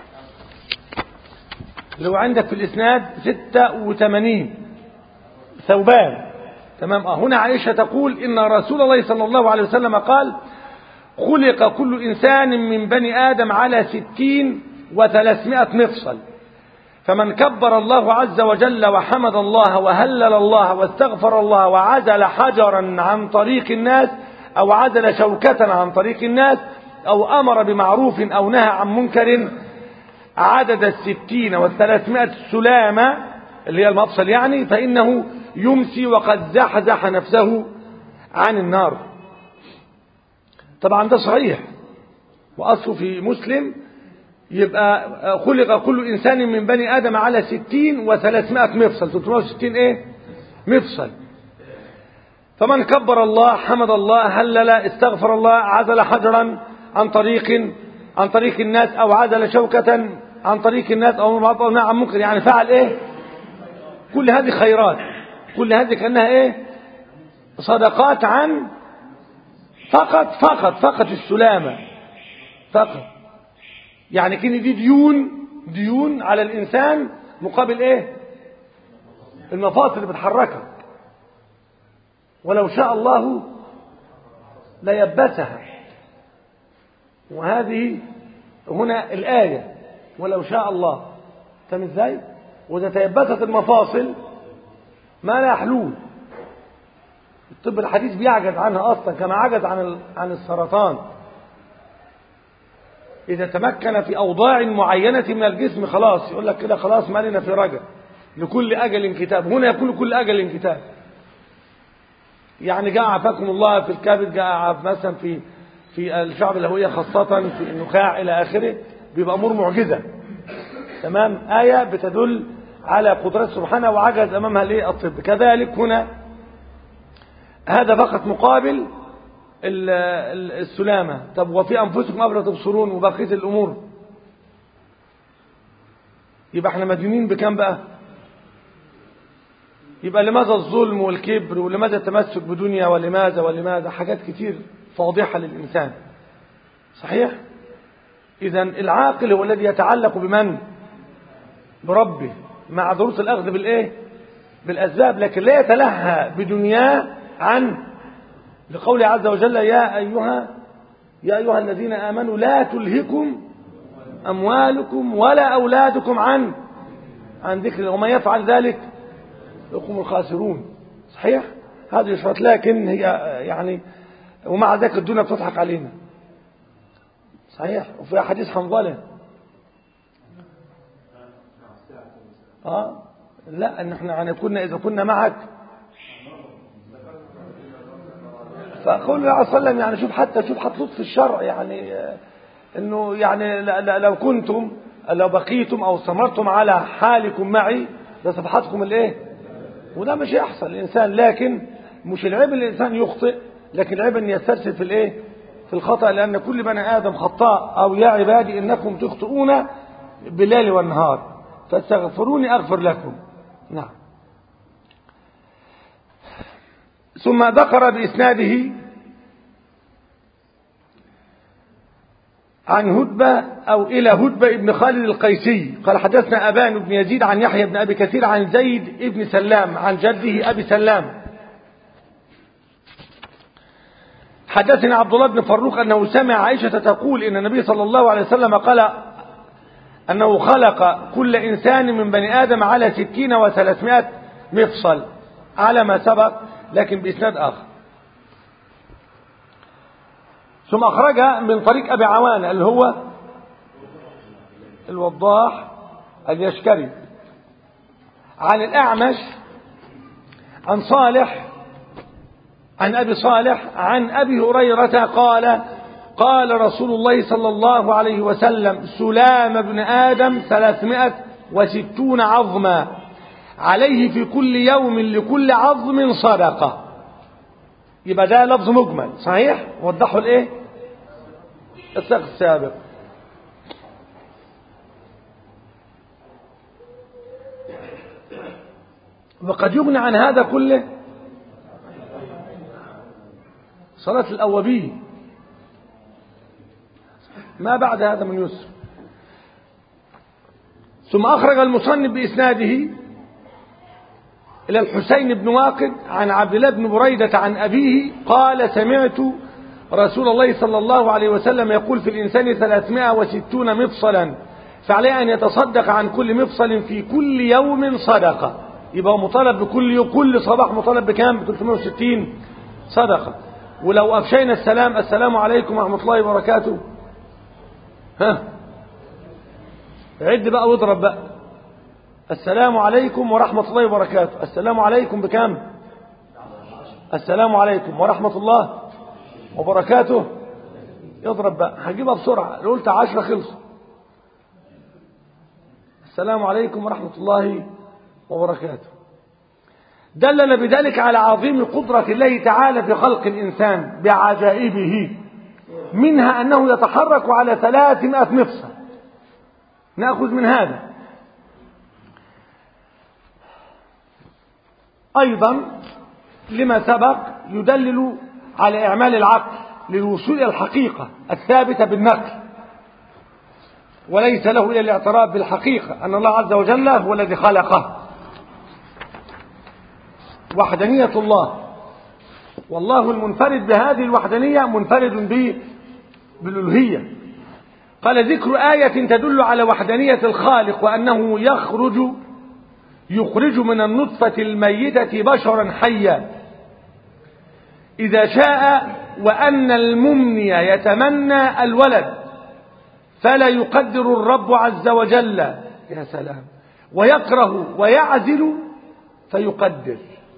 لو عندك في الإسناد 86 ثوبان تمام آه هنا عائشة تقول إن رسول الله صلى الله عليه وسلم قال خلق كل إنسان من بني آدم على ستين وثلاثمائة مفصل فمن كبر الله عز وجل وحمد الله وهلل الله واستغفر الله وعزل حجرا عن طريق الناس أو عزل شوكة عن طريق الناس أو أمر بمعروف أو نهى عن منكر عدد الستين والثلاثمائة سلامة اللي هي المفصل يعني فإنه يمسي وقد زحزح نفسه عن النار طبعا ده صحيح وأصله في مسلم يبقى خلق كل إنسان من بني آدم على ستين وثلاثمائة مفصل 360 إيه مفصل فمن كبر الله حمد الله هلل استغفر الله عزل حجرا عن طريق عن طريق الناس أو عزل شوكة عن طريق الناس أو عن منكر يعني فعل إيه كل هذه خيرات كل هذه كأنها إيه صدقات عن فقط فقط فقط السلامة فقط يعني كان دي ديون ديون على الإنسان مقابل إيه المفاصل اللي بتحركها ولو شاء الله ليبسها وهذه هنا الآية ولو شاء الله فاهم ازاي وإذا تيبست المفاصل ما لا حلول الطب الحديث بيعجز عنها أصلا كما عجز عن عن السرطان إذا تمكن في أوضاع معينة من الجسم خلاص يقول لك كده خلاص ما لنا في رجع لكل أجل كتاب هنا يقول لكل أجل كتاب يعني جاء عافاكم الله في الكبد جاء عاف مثلا في في الشعب الهوية خاصة في النخاع إلى آخره بيبقى أمور معجزة تمام آية بتدل على قدرات سبحانه وعجز أمامها ليه الطب كذلك هنا هذا فقط مقابل السلامة طب وفي أنفسكم أفلا تبصرون وبقية الأمور يبقى احنا مدينين بكم بقى يبقى لماذا الظلم والكبر ولماذا التمسك بدنيا ولماذا ولماذا حاجات كتير فاضحة للإنسان صحيح إذا العاقل هو الذي يتعلق بمن بربه مع ضرورة الأخذ بالإيه بالأسباب لكن لا يتلهى بدنياه عن لقوله عز وجل يا أيها يا أيها الذين آمنوا لا تلهكم أموالكم ولا أولادكم عن عن ذكر وما يفعل ذلك يقوم الخاسرون صحيح هذه شرط لكن هي يعني ومع ذلك الدنيا بتضحك علينا صحيح وفي حديث حنظله اه لا ان احنا يعني كنا اذا كنا معك فقول الله عليه وسلم يعني شوف حتى شوف حتى لطف الشرع يعني انه يعني لو كنتم لو بقيتم او استمرتم على حالكم معي لصفحتكم الايه وده مش يحصل الانسان لكن مش العيب الانسان يخطئ لكن العيب ان يسترسل في الايه في الخطا لان كل بني ادم خطاء او يا عبادي انكم تخطئون بالليل والنهار فاستغفروني اغفر لكم نعم ثم ذكر باسناده عن هدبة أو إلى هدبة ابن خالد القيسي قال حدثنا أبان بن يزيد عن يحيى بن أبي كثير عن زيد ابن سلام عن جده أبي سلام حدثنا عبد الله بن فروخ أنه سمع عائشة تقول إن النبي صلى الله عليه وسلم قال أنه خلق كل إنسان من بني آدم على ستين وثلاثمائة مفصل على ما سبق لكن بإسناد آخر ثم أخرج من طريق أبي عوانة اللي هو الوضاح اليشكري عن الأعمش عن صالح عن أبي صالح عن أبي هريرة قال قال رسول الله صلى الله عليه وسلم سلام ابن آدم ثلاثمائة وستون عظما عليه في كل يوم لكل عظم صدقة يبقى ده لفظ مجمل صحيح وضحوا الايه الساق السابق وقد يغني عن هذا كله صلاة الأوابين ما بعد هذا من يسر ثم أخرج المصنف بإسناده إلى الحسين بن واقد عن عبد الله بن بريدة عن أبيه قال سمعت رسول الله صلى الله عليه وسلم يقول في الإنسان ثلاثمائة وستون مفصلا فعليه أن يتصدق عن كل مفصل في كل يوم صدقة يبقى مطالب بكل يوم كل صباح مطالب بكام ب 360 صدقة ولو أفشينا السلام السلام عليكم ورحمة الله وبركاته ها عد بقى واضرب بقى السلام عليكم ورحمة الله وبركاته السلام عليكم بكم السلام عليكم ورحمة الله وبركاته يضرب بقى هجيبها بسرعة لو قلت عشرة خلصوا السلام عليكم ورحمة الله وبركاته دلنا بذلك على عظيم قدرة الله تعالى في خلق الإنسان بعجائبه منها أنه يتحرك على ثلاثمائة مفصل نأخذ من هذا أيضا لما سبق يدلل على إعمال العقل للوصول إلى الحقيقة الثابتة بالنقل وليس له إلا الاعتراف بالحقيقة أن الله عز وجل هو الذي خلقه وحدانية الله والله المنفرد بهذه الوحدانية منفرد به بالألوهية قال ذكر آية تدل على وحدانية الخالق وأنه يخرج يخرج من النطفة الميتة بشرا حيا إذا شاء وأن الممني يتمنى الولد فلا يقدر الرب عز وجل يا سلام ويكره ويعزل فيقدر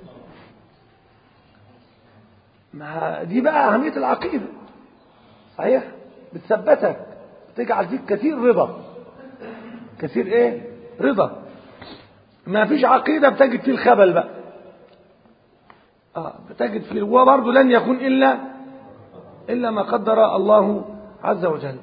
ما دي بقى أهمية العقيدة صحيح بتثبتك بتجعل فيك كثير رضا كثير ايه رضا ما فيش عقيدة بتجد فيه الخبل بقى آه بتجد فيه وبرضه لن يكون إلا إلا ما قدر الله عز وجل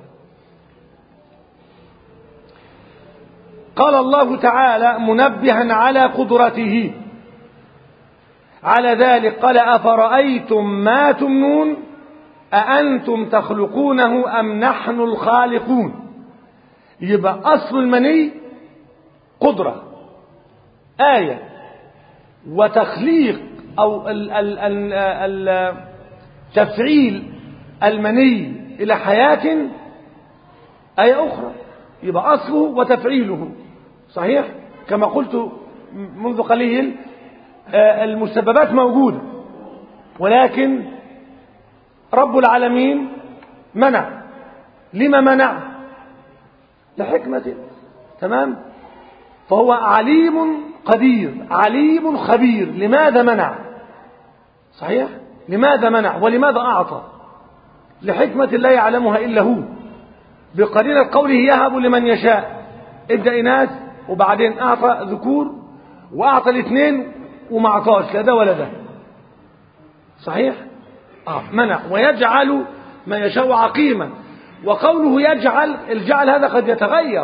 قال الله تعالى منبها على قدرته على ذلك قال أفرأيتم ما تمنون أأنتم تخلقونه أم نحن الخالقون يبقى أصل المني قدرة آية وتخليق أو ال ال ال ال تفعيل المني إلى حياة آية أخرى يبقى أصله وتفعيله صحيح كما قلت منذ قليل المسببات موجودة ولكن رب العالمين منع لما منع لحكمة تمام فهو عليم قدير عليم خبير لماذا منع صحيح لماذا منع ولماذا أعطى لحكمة لا يعلمها إلا هو بقرينة قوله يهب لمن يشاء ادى إناث وبعدين أعطى ذكور وأعطى الاثنين وما أعطاش لا ده ولا ده صحيح آه منع ويجعل ما يشاء عقيما وقوله يجعل الجعل هذا قد يتغير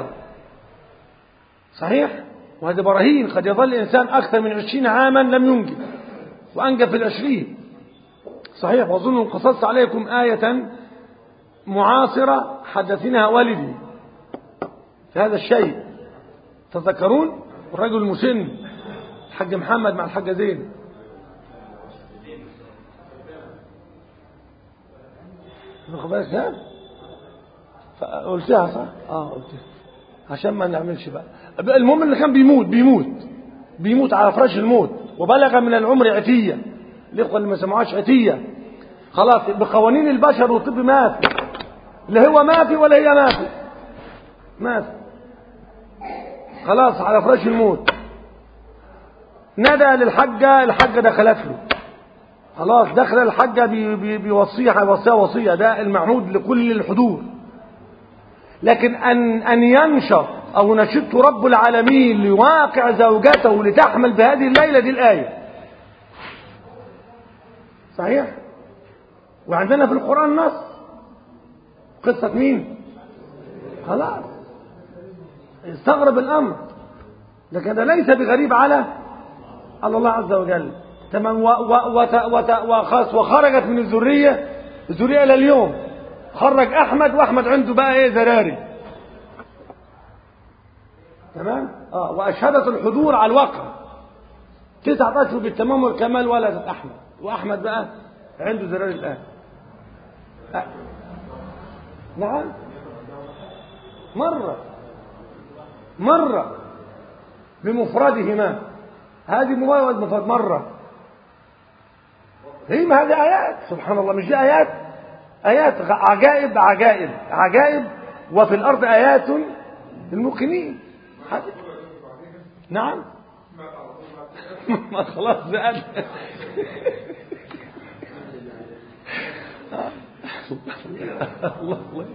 صحيح وهذا براهين قد يظل الإنسان أكثر من عشرين عاما لم ينجب وأنجب في العشرين صحيح وظن قصصت عليكم آية معاصرة حدثناها والدي في هذا الشيء تذكرون الرجل المسن الحاج محمد مع الحاجة زين واخد بالك ها قلتها صح اه قلتها عشان ما نعملش بقى المهم اللي كان بيموت بيموت بيموت على فراش الموت وبلغ من العمر عتيه الاخوه اللي ما سمعوهاش عتيه خلاص بقوانين البشر والطب ما في لا هو ما في ولا هي ما في ما في خلاص على فراش الموت نادى للحجة الحجة دخلت له خلاص دخل الحجة بوصية هيوصيها وصية ده المعهود لكل الحضور لكن أن أن ينشط أو نشط رب العالمين ليواقع زوجته لتحمل بهذه الليلة دي الآية صحيح وعندنا في القرآن نص قصة مين خلاص استغرب الأمر لكن هذا ليس بغريب على على الله عز وجل تمام وخاص وخرجت من الذرية الذرية إلى اليوم خرج أحمد وأحمد عنده بقى إيه زراري تمام آه وأشهدت الحضور على الواقع تسعة أشهر بالتمام والكمال ولدت أحمد وأحمد بقى عنده زراري الآن آه. نعم مرة مرة بمفردهما هذه مجرد مفرد مرة هي ما هذه آيات سبحان الله مش دي آيات آيات عجائب عجائب عجائب وفي الأرض آيات للموقنين نعم ما خلاص بقى الله الله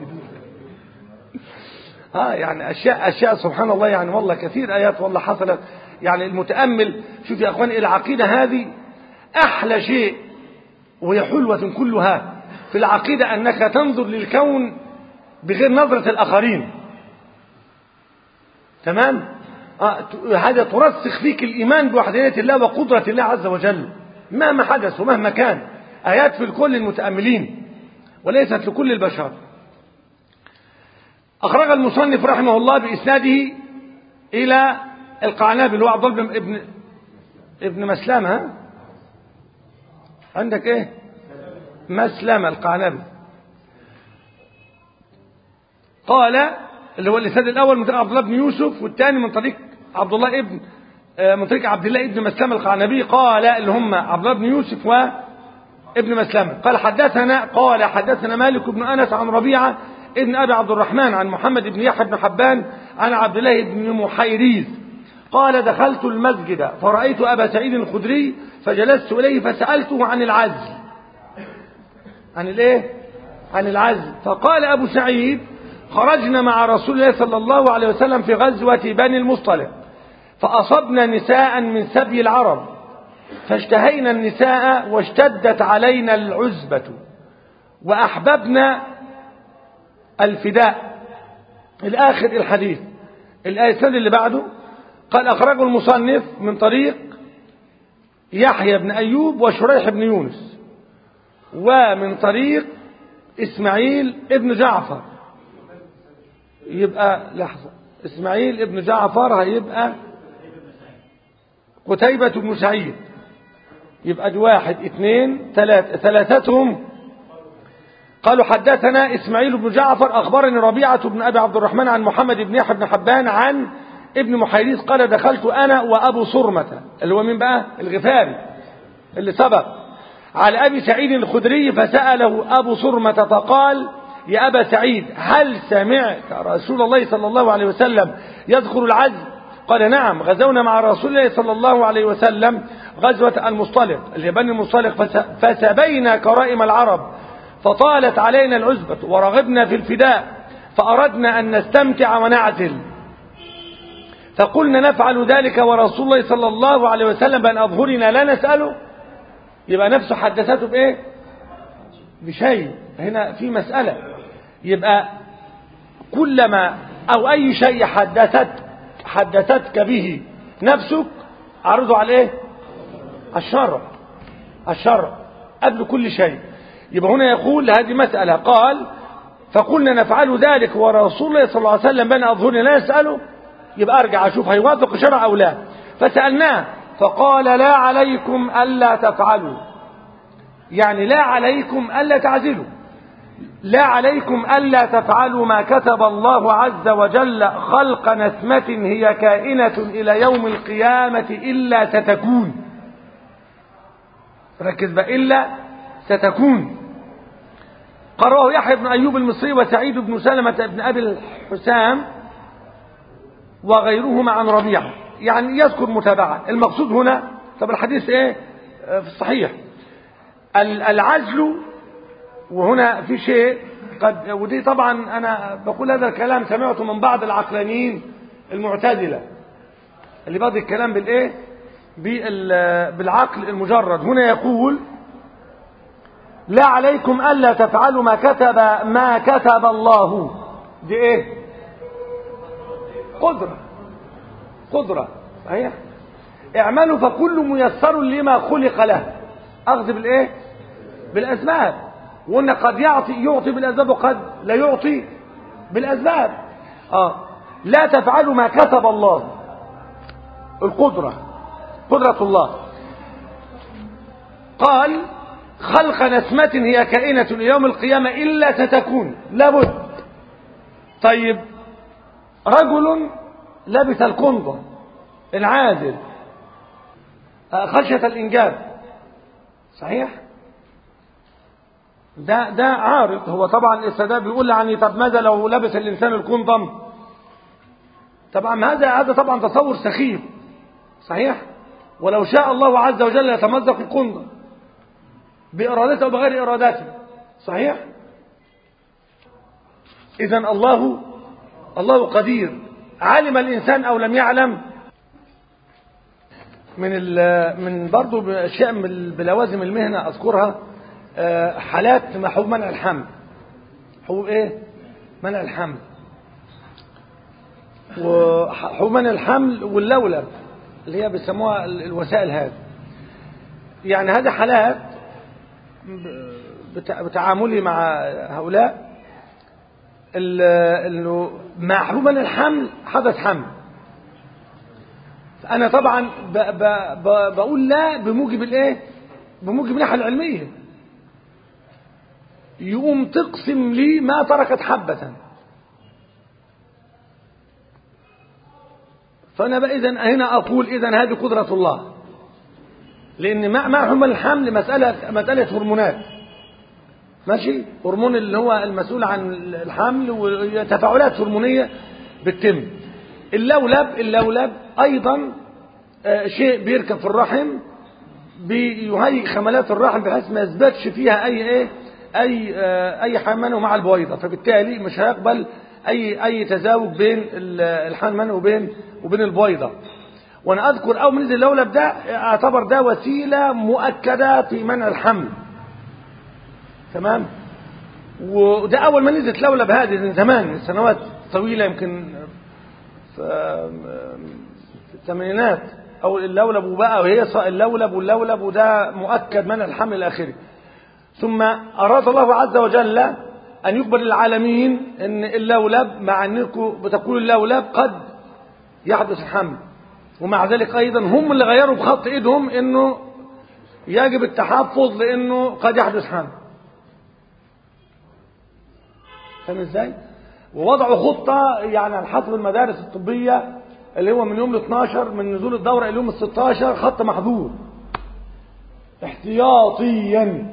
اه يعني اشياء اشياء سبحان الله يعني والله كثير ايات والله حصلت يعني المتامل شوف يا اخواني العقيده هذه احلى شيء وهي حلوه كلها في العقيده انك تنظر للكون بغير نظره الاخرين تمام آه هذا ترسخ فيك الايمان بوحدانيه الله وقدره الله عز وجل مهما حدث ومهما كان ايات في الكل المتاملين وليست لكل البشر أخرج المصنف رحمه الله بإسناده إلى القعنابي اللي هو عبد الله ابن ابن مسلمة عندك إيه؟ مسلمة القعنابي قال اللي هو الإسناد الأول من طريق عبد الله بن يوسف والثاني من طريق عبد الله ابن من طريق عبد الله ابن مسلمة القعنبي قال اللي هم عبد الله بن يوسف وابن مسلمة قال حدثنا قال حدثنا مالك بن أنس عن ربيعة ابن أبي عبد الرحمن عن محمد بن يحيى بن حبان عن عبد الله بن محيريز قال دخلت المسجد فرأيت أبا سعيد الخدري فجلست إليه فسألته عن العزل عن الايه عن العزل فقال أبو سعيد خرجنا مع رسول الله صلى الله عليه وسلم في غزوة بني المصطلق فأصبنا نساء من سبي العرب فاشتهينا النساء واشتدت علينا العزبة وأحببنا الفداء الآخر الحديث الآية اللي بعده قال أخرجه المصنف من طريق يحيى بن أيوب وشريح بن يونس ومن طريق إسماعيل ابن جعفر يبقى لحظة إسماعيل ابن جعفر هيبقى قتيبة بن سعيد يبقى دي واحد اثنين ثلاثة ثلاثتهم قالوا حدثنا إسماعيل بن جعفر أخبرني ربيعة بن أبي عبد الرحمن عن محمد بن يحيى بن حبان عن ابن محيريز قال دخلت أنا وأبو صرمة اللي هو مين بقى الغفاري اللي سبق على أبي سعيد الخدري فسأله أبو صرمة فقال يا أبا سعيد هل سمعت رسول الله صلى الله عليه وسلم يذكر العزم قال نعم غزونا مع رسول الله صلى الله عليه وسلم غزوة المصطلق اللي بني المصطلق فسبينا كرائم العرب فطالت علينا العزبة ورغبنا في الفداء فأردنا أن نستمتع ونعزل فقلنا نفعل ذلك ورسول الله صلى الله عليه وسلم بأن أظهرنا لا نسأله يبقى نفسه حدثته بإيه بشيء هنا في مسألة يبقى كلما أو أي شيء حدثت حدثتك به نفسك عرضه على إيه الشرع الشرع قبل كل شيء يبقى هنا يقول هذه مسألة قال فقلنا نفعل ذلك ورسول الله صلى الله عليه وسلم بين أظهرنا لا نسأله يبقى أرجع أشوف هيوافق الشرع أو لا فسألناه فقال لا عليكم ألا تفعلوا يعني لا عليكم ألا تعزلوا لا عليكم ألا تفعلوا ما كتب الله عز وجل خلق نسمة هي كائنة إلى يوم القيامة إلا ستكون ركز بقى إلا ستكون قرأه يحيى بن أيوب المصري وسعيد بن سلمة بن أبي الحسام وغيرهما عن ربيعة يعني يذكر متابعة المقصود هنا طب الحديث ايه في الصحيح العزل وهنا في شيء قد ودي طبعا انا بقول هذا الكلام سمعته من بعض العقلانيين المعتزله اللي بعض الكلام بالايه بالعقل المجرد هنا يقول لا عليكم الا تفعلوا ما كتب ما كتب الله دي ايه قدره قدره صحيح اعملوا فكل ميسر لما خلق له اخذ بالايه بالاسباب وان قد يعطي يعطي بالاسباب وقد لا يعطي بالاسباب اه لا تفعلوا ما كتب الله القدره قدره الله قال خلق نسمة هي كائنة ليوم القيامة إلا ستكون لابد طيب رجل لبس القنضة العادل خشية الإنجاب صحيح ده ده عارض هو طبعا الاستدلال بيقول يعني طب ماذا لو لبس الإنسان القنضم طبعا هذا هذا طبعا تصور سخيف صحيح ولو شاء الله عز وجل يتمزق القنضم بإرادته أو بغير إرادته صحيح إذا الله الله قدير علم الإنسان أو لم يعلم من من برضه اشياء من بلوازم المهنه اذكرها حالات حبوب منع الحمل حبوب ايه منع الحمل وحبوب منع الحمل واللولب اللي هي بيسموها الوسائل هذه يعني هذه حالات بتعاملي مع هؤلاء انه مع حبوب منع الحمل حدث حمل انا طبعا ب ب ب بقول لا بموجب الايه بموجب الناحيه العلميه يقوم تقسم لي ما تركت حبة فأنا بقى إذن هنا أقول إذن هذه قدرة الله لأن مع مع حمل الحمل مسألة مسألة هرمونات ماشي هرمون اللي هو المسؤول عن الحمل وتفاعلات هرمونية بتتم اللولب اللولب ايضا آه، شيء بيركب في الرحم بيهيئ خملات الرحم بحيث ما يثبتش فيها اي ايه اي آه، اي حمل مع البويضه فبالتالي مش هيقبل اي اي تزاوج بين ال- الحمل وبين وبين البويضه وانا اذكر اول ما نزل اللولب ده اعتبر ده وسيله مؤكده في منع الحمل تمام وده اول ما نزلت لولب هذه من زمان من سنوات طويله يمكن في في الثمانينات او اللولب وبقى وهي ص- اللولب واللولب وده مؤكد منع الحمل الاخري ثم اراد الله عز وجل ان يخبر العالمين ان اللولب مع انكم بتقول اللولب قد يحدث الحمل ومع ذلك ايضا هم اللي غيروا بخط ايدهم انه يجب التحفظ لانه قد يحدث حمل فاهم ازاي ووضعوا خطه يعني على حسب المدارس الطبيه اللي هو من يوم ال 12 من نزول الدوره الى يوم ال 16 خط محظور احتياطيا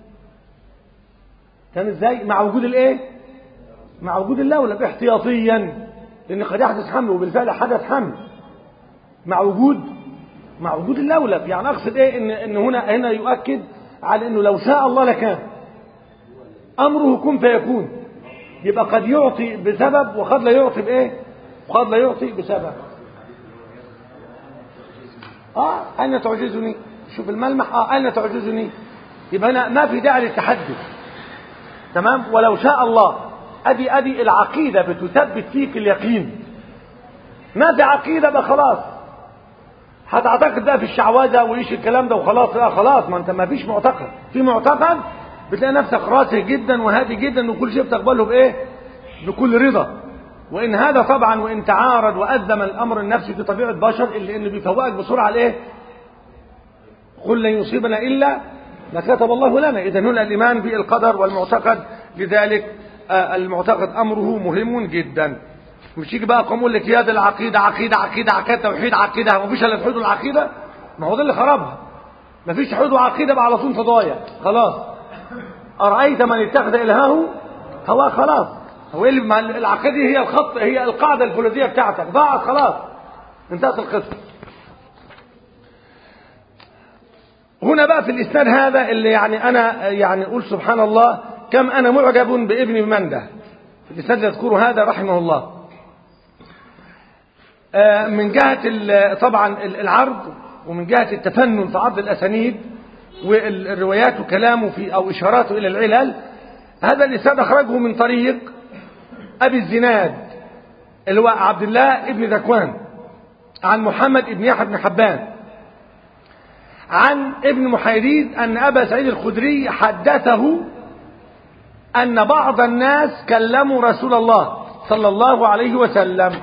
كان ازاي مع وجود الايه مع وجود اللولب احتياطيا لان قد يحدث حمل وبالفعل حدث حمل مع وجود مع وجود اللولب يعني اقصد ايه ان ان هنا هنا يؤكد على انه لو شاء الله لكان امره كن فيكون يبقى قد يعطي بسبب وقد لا يعطي بايه وقد لا يعطي بسبب اه اين تعجزني شوف الملمح اه اين تعجزني يبقى هنا ما في داعي للتحدث تمام ولو شاء الله ادي ادي العقيده بتثبت فيك اليقين ما في عقيده بقى خلاص هتعتقد بقى في الشعوذه وايش الكلام ده وخلاص لا خلاص ما انت ما فيش معتقد في معتقد بتلاقي نفسك راسخ جدا وهادي جدا وكل شيء بتقبله بايه بكل رضا وان هذا طبعا وان تعارض واذم الامر النفسي في طبيعه بشر اللي انه بيفوقك بسرعه لايه قل لن يصيبنا الا ما كتب الله لنا اذا هنا الايمان بالقدر والمعتقد لذلك آه، المعتقد امره مهم جدا مش يجي بقى يقوم يقول لك يا ده العقيده عقيده عقيده عقيده توحيد عقيده ما فيش الا توحيد العقيده ما هو ده اللي خربها ما فيش توحيد وعقيده بقى على طول تضايع خلاص ارايت من اتخذ الهه هو خلاص هو اللي مع العقيده هي الخط هي القاعده الفولاذيه بتاعتك ضاعت خلاص انتهت القصه هنا بقى في الاسناد هذا اللي يعني انا يعني اقول سبحان الله كم انا معجب بابن منده في الاسناد اللي يذكره هذا رحمه الله آه، من جهه ال- طبعا ال- العرض ومن جهه التفنن في عرض الاسانيد والروايات وكلامه في او اشاراته الى العلل هذا الاسناد اخرجه من طريق ابي الزناد اللي هو عبد الله ابن ذكوان عن محمد ابن يحيى بن حبان عن ابن محيريز أن أبا سعيد الخدري حدثه أن بعض الناس كلموا رسول الله صلى الله عليه وسلم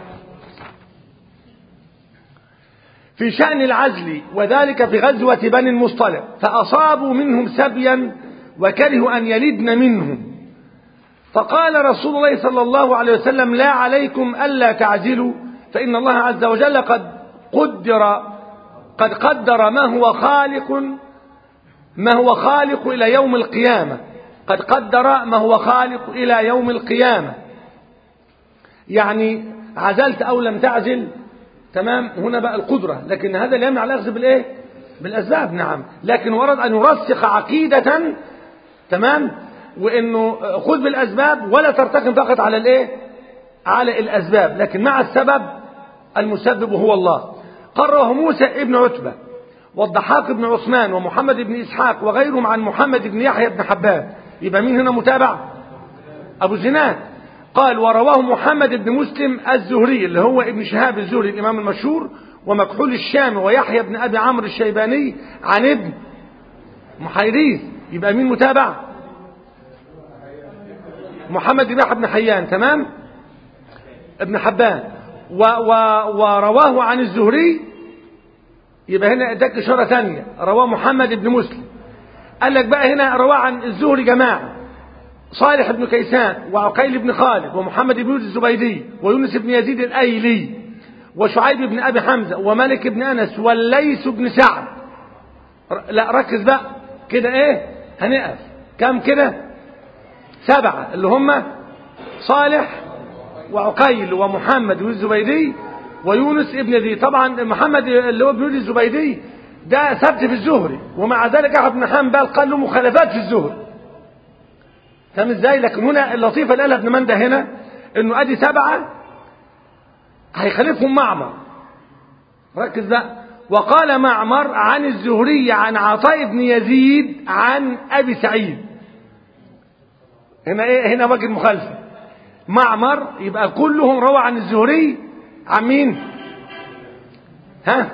في شأن العزل وذلك في غزوة بني المصطلق فأصابوا منهم سبيا وكرهوا أن يلدن منهم فقال رسول الله صلى الله عليه وسلم لا عليكم ألا تعزلوا فإن الله عز وجل قد قدر قد قدر ما هو خالق ما هو خالق إلى يوم القيامة قد قدر ما هو خالق إلى يوم القيامة يعني عزلت أو لم تعزل تمام هنا بقى القدرة لكن هذا لا يمنع الأخذ بالإيه بالأسباب نعم لكن ورد أن يرسخ عقيدة تمام وانه خذ بالاسباب ولا ترتكن فقط على الايه على الاسباب لكن مع السبب المسبب هو الله قرره موسى ابن عتبة والضحاك بن عثمان ومحمد بن اسحاق وغيرهم عن محمد بن يحيى بن حبان يبقى مين هنا متابع ابو زناد قال ورواه محمد بن مسلم الزهري اللي هو ابن شهاب الزهري الامام المشهور ومكحول الشامي ويحيى بن ابي عمرو الشيباني عن ابن محيريث يبقى مين متابع محمد بن يحيى بن حيان تمام ابن حبان و و ورواه عن الزهري يبقى هنا اداك اشاره ثانيه رواه محمد بن مسلم قال لك بقى هنا رواه عن الزهري جماعه صالح بن كيسان وعقيل بن خالد ومحمد بن يوسف الزبيدي ويونس بن يزيد الايلي وشعيب بن ابي حمزه ومالك بن انس والليث بن سعد لا ركز بقى كده ايه هنقف كم كده سبعة اللي هم صالح وعقيل ومحمد والزبيدي ويونس ابن ذي طبعا محمد اللي هو ابن الزبيدي ده ثبت في الزهري ومع ذلك احمد بن حنبل قال له مخالفات في الزهري فاهم ازاي لكن هنا اللطيفه اللي قالها ابن منده هنا انه ادي سبعه هيخالفهم معمر ركز بقى وقال معمر عن الزهري عن عطاء بن يزيد عن ابي سعيد هنا ايه هنا وجه المخالفه معمر يبقى كلهم روى عن الزهري عن مين ها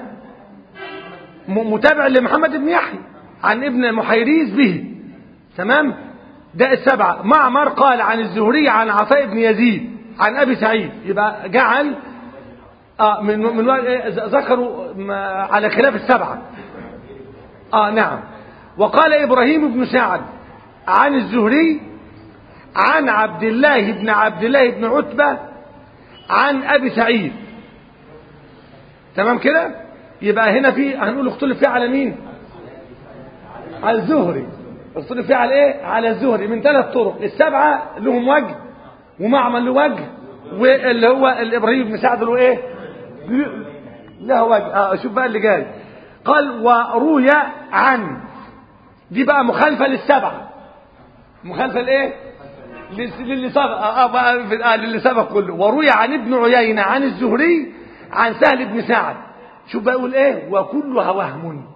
متابع لمحمد بن يحيى عن ابن محيريز به تمام ده السبعة معمر قال عن الزهري عن عطاء بن يزيد عن ابي سعيد يبقى جعل اه من من ذكروا على خلاف السبعة اه نعم وقال ابراهيم بن سعد عن الزهري عن عبد الله بن عبد الله بن عتبة عن ابي سعيد تمام كده يبقى هنا في هنقول اختلف فيه على مين على الزهري اختلف فيه على ايه على الزهري من ثلاث طرق السبعة لهم وجه ومعمل له وجه واللي هو الابراهيم بن سعد له ايه له وجه اه شوف بقى اللي جاي قال وروي عن دي بقى مخالفة للسبعة مخالفة لايه للي سبق آه آه آه للي سبق كله وروي عن ابن عيينة عن الزهري عن سهل بن سعد شوف بقى يقول ايه وكلها وهم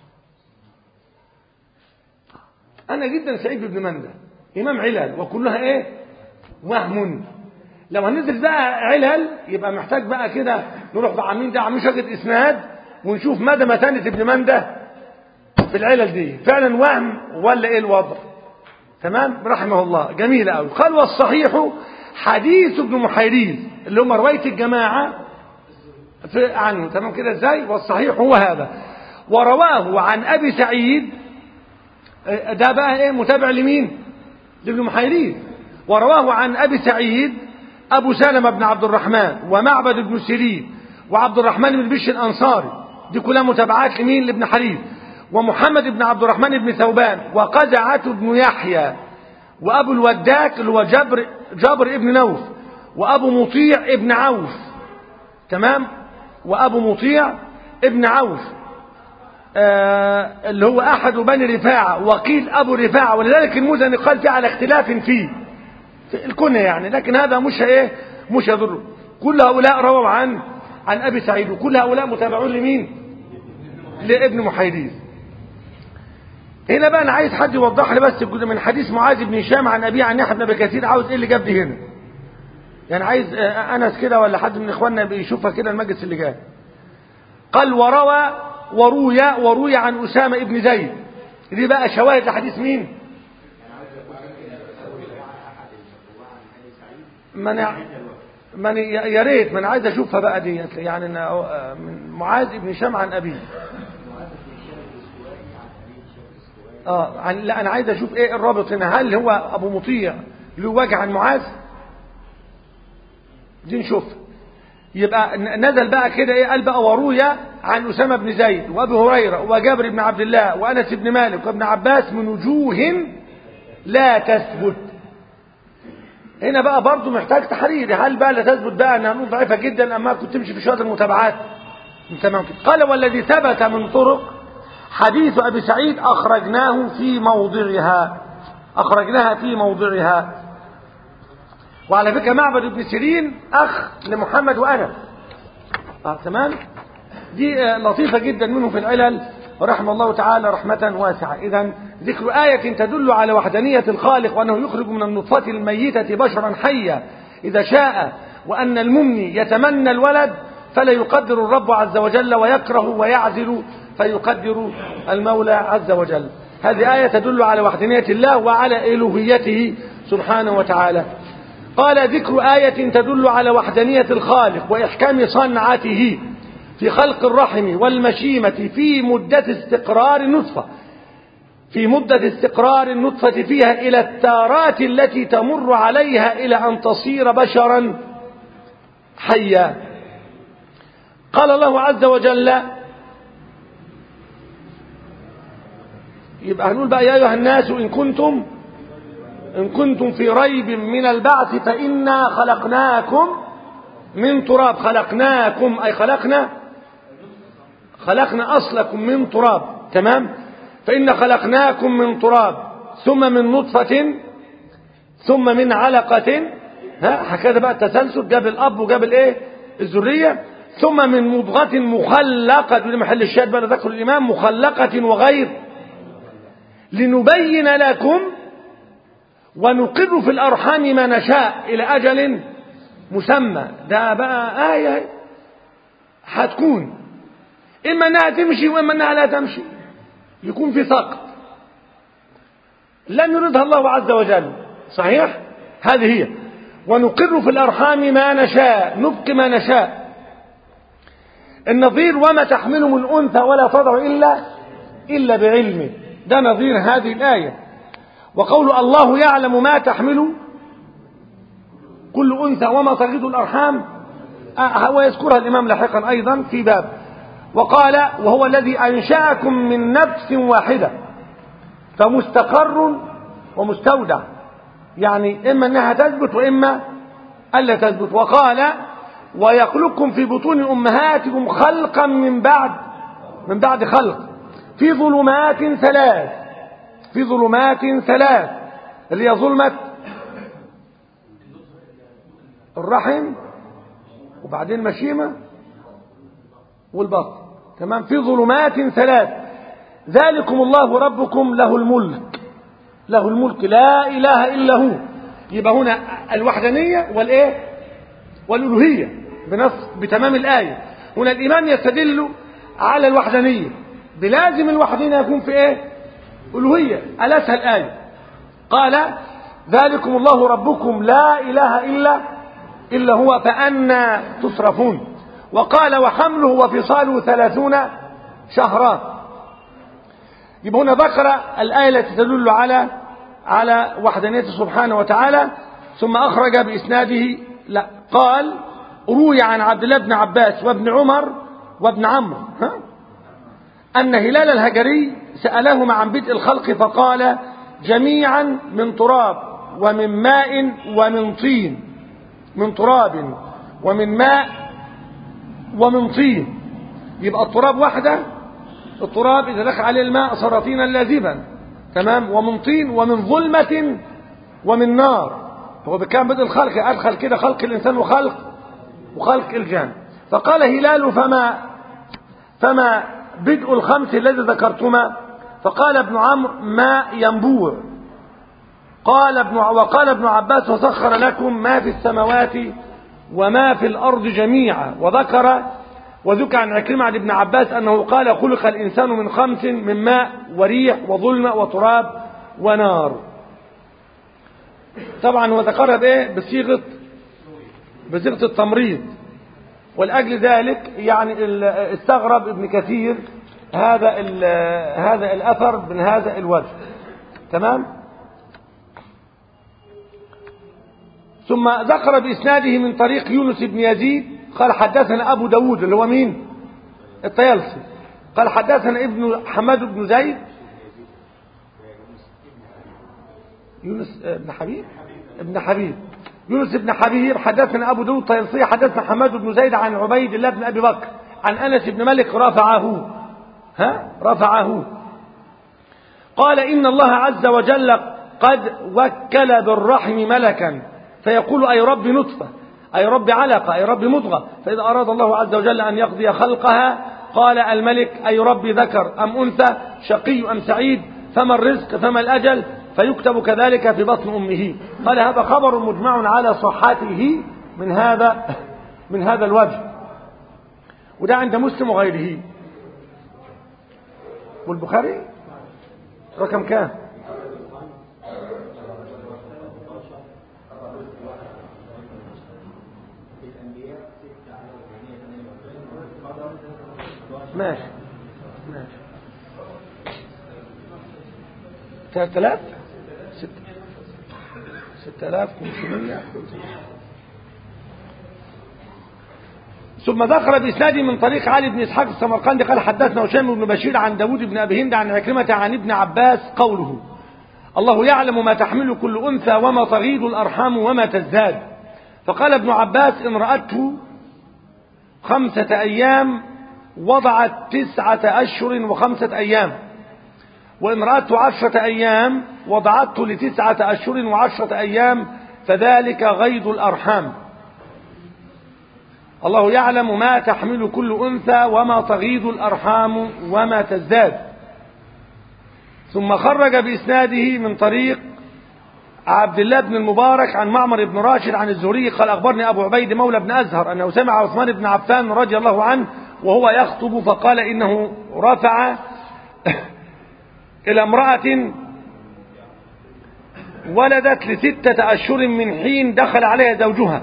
انا جدا سعيد بن منده امام علل وكلها ايه وهم لو هننزل بقى علل يبقى محتاج بقى كده نروح بقى عاملين ده عاملين شجره اسناد ونشوف مدى متانه ابن منده في العلل دي فعلا وهم ولا ايه الوضع تمام رحمه الله جميل قوي قال والصحيح حديث ابن محيريز اللي هم روايه الجماعه في عنه تمام كده ازاي والصحيح هو هذا ورواه عن ابي سعيد ده بقى ايه متابع لمين لابن محيريز ورواه عن ابي سعيد ابو سلمة بن عبد الرحمن ومعبد بن سيرين وعبد الرحمن بن بشر الانصاري دي كلها متابعات لمين لابن حريز ومحمد بن عبد الرحمن بن ثوبان وقزعة بن يحيى وابو الوداك اللي هو جبر جبر ابن نوف وابو مطيع ابن عوف تمام وابو مطيع ابن عوف آه اللي هو احد بني رفاعه وقيل ابو رفاعه ولذلك المزني قال فيه على اختلاف فيه في الكنيه يعني لكن هذا مش ايه مش يضر كل هؤلاء رووا عن عن ابي سعيد وكل هؤلاء متابعون لمين لابن محيريز هنا بقى انا عايز حد يوضح لي بس من حديث معاذ بن هشام عن ابي عن يحيى بن ابي كثير عاوز ايه اللي جاب دي هنا يعني عايز انس كده ولا حد من اخواننا بيشوفها كده المجلس اللي جاي قال وروى وروي وروي عن اسامه ابن زيد دي بقى شواهد لحديث مين من من يا ريت ما انا عايز اشوفها بقى دي يعني من معاذ بن هشام عن ابيه اه عن لا انا عايز اشوف ايه الرابط هنا هل هو ابو مطيع له وجه عن معاذ دي نشوف يبقى نزل بقى كده ايه قال بقى وروي عن اسامه بن زيد وابي هريره وجابر بن عبد الله وانس بن مالك وابن عباس من وجوه لا تثبت هنا بقى برضه محتاج تحرير هل بقى لا تثبت بقى انها نقول ضعيفه جدا اما كنت تمشي في شويه المتابعات تمام كده قال والذي ثبت من طرق حديث ابي سعيد اخرجناه في موضعها اخرجناها في موضعها وعلى فكره معبد بن سيرين اخ لمحمد وانس اه تمام دي آه لطيفه جدا منه في العلل رحمه الله تعالى رحمة واسعة إذا ذكر آية تدل على وحدانية الخالق وأنه يخرج من النطفة الميتة بشرا حيا إذا شاء وأن الممني يتمنى الولد فلا يقدر الرب عز وجل ويكره ويعزل فيقدر المولى عز وجل هذه آية تدل على وحدانية الله وعلى إلوهيته سبحانه وتعالى قال ذكر آية تدل على وحدانية الخالق وإحكام صنعته في خلق الرحم والمشيمة في مدة استقرار النطفة في مدة استقرار النطفة فيها إلى التارات التي تمر عليها إلى أن تصير بشرا حيا قال الله عز وجل يبقى هنقول بقى يا أيها الناس إن كنتم إن كنتم في ريب من البعث فإنا خلقناكم من تراب خلقناكم أي خلقنا خلقنا أصلكم من تراب تمام فإن خلقناكم من تراب ثم من نطفة ثم من علقة ها هكذا بقى التسلسل جاب الأب وجاب الإيه الذرية ثم من مضغة مخلقة دي محل الشاهد بقى ذكر الإمام مخلقة وغير لنبين لكم ونقر في الأرحام ما نشاء إلى أجل مسمى ده بقى آية هتكون إما أنها تمشي وإما أنها لا تمشي يكون في سقط لن يريدها الله عز وجل صحيح هذه هي ونقر في الأرحام ما نشاء نبقي ما نشاء النظير وما تحمل من أنثى ولا تضع إلا إلا بعلمه ده نظير هذه الآية وقول الله يعلم ما تحمل كل أنثى وما تغيض الأرحام ويذكرها الإمام لاحقا أيضا في باب وقال وهو الذي أنشأكم من نفس واحدة فمستقر ومستودع يعني إما أنها تثبت وإما ألا تثبت وقال ويخلقكم في بطون أمهاتكم خلقا من بعد من بعد خلق في ظلمات ثلاث في ظلمات ثلاث اللي هي ظلمة الرحم وبعدين مشيمة والبطن تمام في ظلمات ثلاث ذلكم الله ربكم له الملك له الملك لا إله إلا هو يبقى هنا الوحدانية والإيه والألوهية بنص بتمام الآية هنا الإمام يستدل على الوحدانية بلازم الوحدانية يكون في إيه ألوهية ألسها الآية قال ذلكم الله ربكم لا إله إلا إلا هو فأنا تصرفون وقال وحمله وفصاله ثلاثون شهرا يبقى هنا ذكر الآية التي تدل على على وحدانيته سبحانه وتعالى ثم أخرج بإسناده لا قال روي عن عبد الله بن عباس وابن عمر وابن عمرو ها أن هلال الهجري سألهما عن بدء الخلق فقال جميعا من تراب ومن ماء ومن طين من تراب ومن ماء ومن طين يبقى التراب واحدة التراب إذا دخل عليه الماء صار طينا لاذبا تمام ومن طين ومن ظلمة ومن نار هو بكام بدء الخلق أدخل كده خلق الإنسان وخلق وخلق الجان فقال هلال فما فما بدء الخمس الذي ذكرتما فقال ابن عمرو ماء ينبوع قال ابن وقال ابن عباس وسخر لكم ما في السماوات وما في الأرض جميعا وذكر وذكر عن عكرمة عن ابن عباس أنه قال خلق الإنسان من خمس من ماء وريح وظلمة وتراب ونار طبعا هو ذكرها بايه بصيغة بصيغة التمريض ولأجل ذلك يعني استغرب ابن كثير هذا هذا الأثر من هذا الوجه تمام ثم ذكر بإسناده من طريق يونس بن يزيد قال حدثنا أبو داود اللي هو مين الطيالسي قال حدثنا ابن حماد بن زيد يونس بن حبيب ابن حبيب يونس بن حبيب حدثنا أبو داود الطيالسي حدثنا حماد بن زيد عن عبيد الله بن أبي بكر عن أنس بن مالك رفعه ها رفعه قال إن الله عز وجل قد وكل بالرحم ملكا فيقول أي رب نطفة أي رب علقة أي رب مضغة فإذا أراد الله عز وجل أن يقضي خلقها قال الملك أي رب ذكر أم أنثى شقي أم سعيد فما الرزق فما الأجل فيكتب كذلك في بطن أمه قال هذا خبر مجمع على صحته من هذا من هذا الوجه وده عند مسلم وغيره والبخاري رقم كام ماشي ماشي 3000 6500 ثم ذكر بإسناده من طريق علي بن إسحاق السمرقندي قال حدثنا هشام بن بشير عن داود بن أبي هند عن عكرمة عن ابن عباس قوله الله يعلم ما تحمل كل أنثى وما تغيض الأرحام وما تزداد فقال ابن عباس إن رأته خمسة أيام وضعت تسعة أشهر وخمسة أيام وإن رأته عشرة أيام وضعته لتسعة أشهر وعشرة أيام فذلك غيض الأرحام الله يعلم ما تحمل كل أنثى وما تغيض الأرحام وما تزداد ثم خرج بإسناده من طريق عبد الله بن المبارك عن معمر بن راشد عن الزهري قال أخبرني أبو عبيد مولى بن أزهر أنه سمع عثمان بن عفان رضي الله عنه وهو يخطب فقال إنه رفع إلى امرأة ولدت لستة أشهر من حين دخل عليها زوجها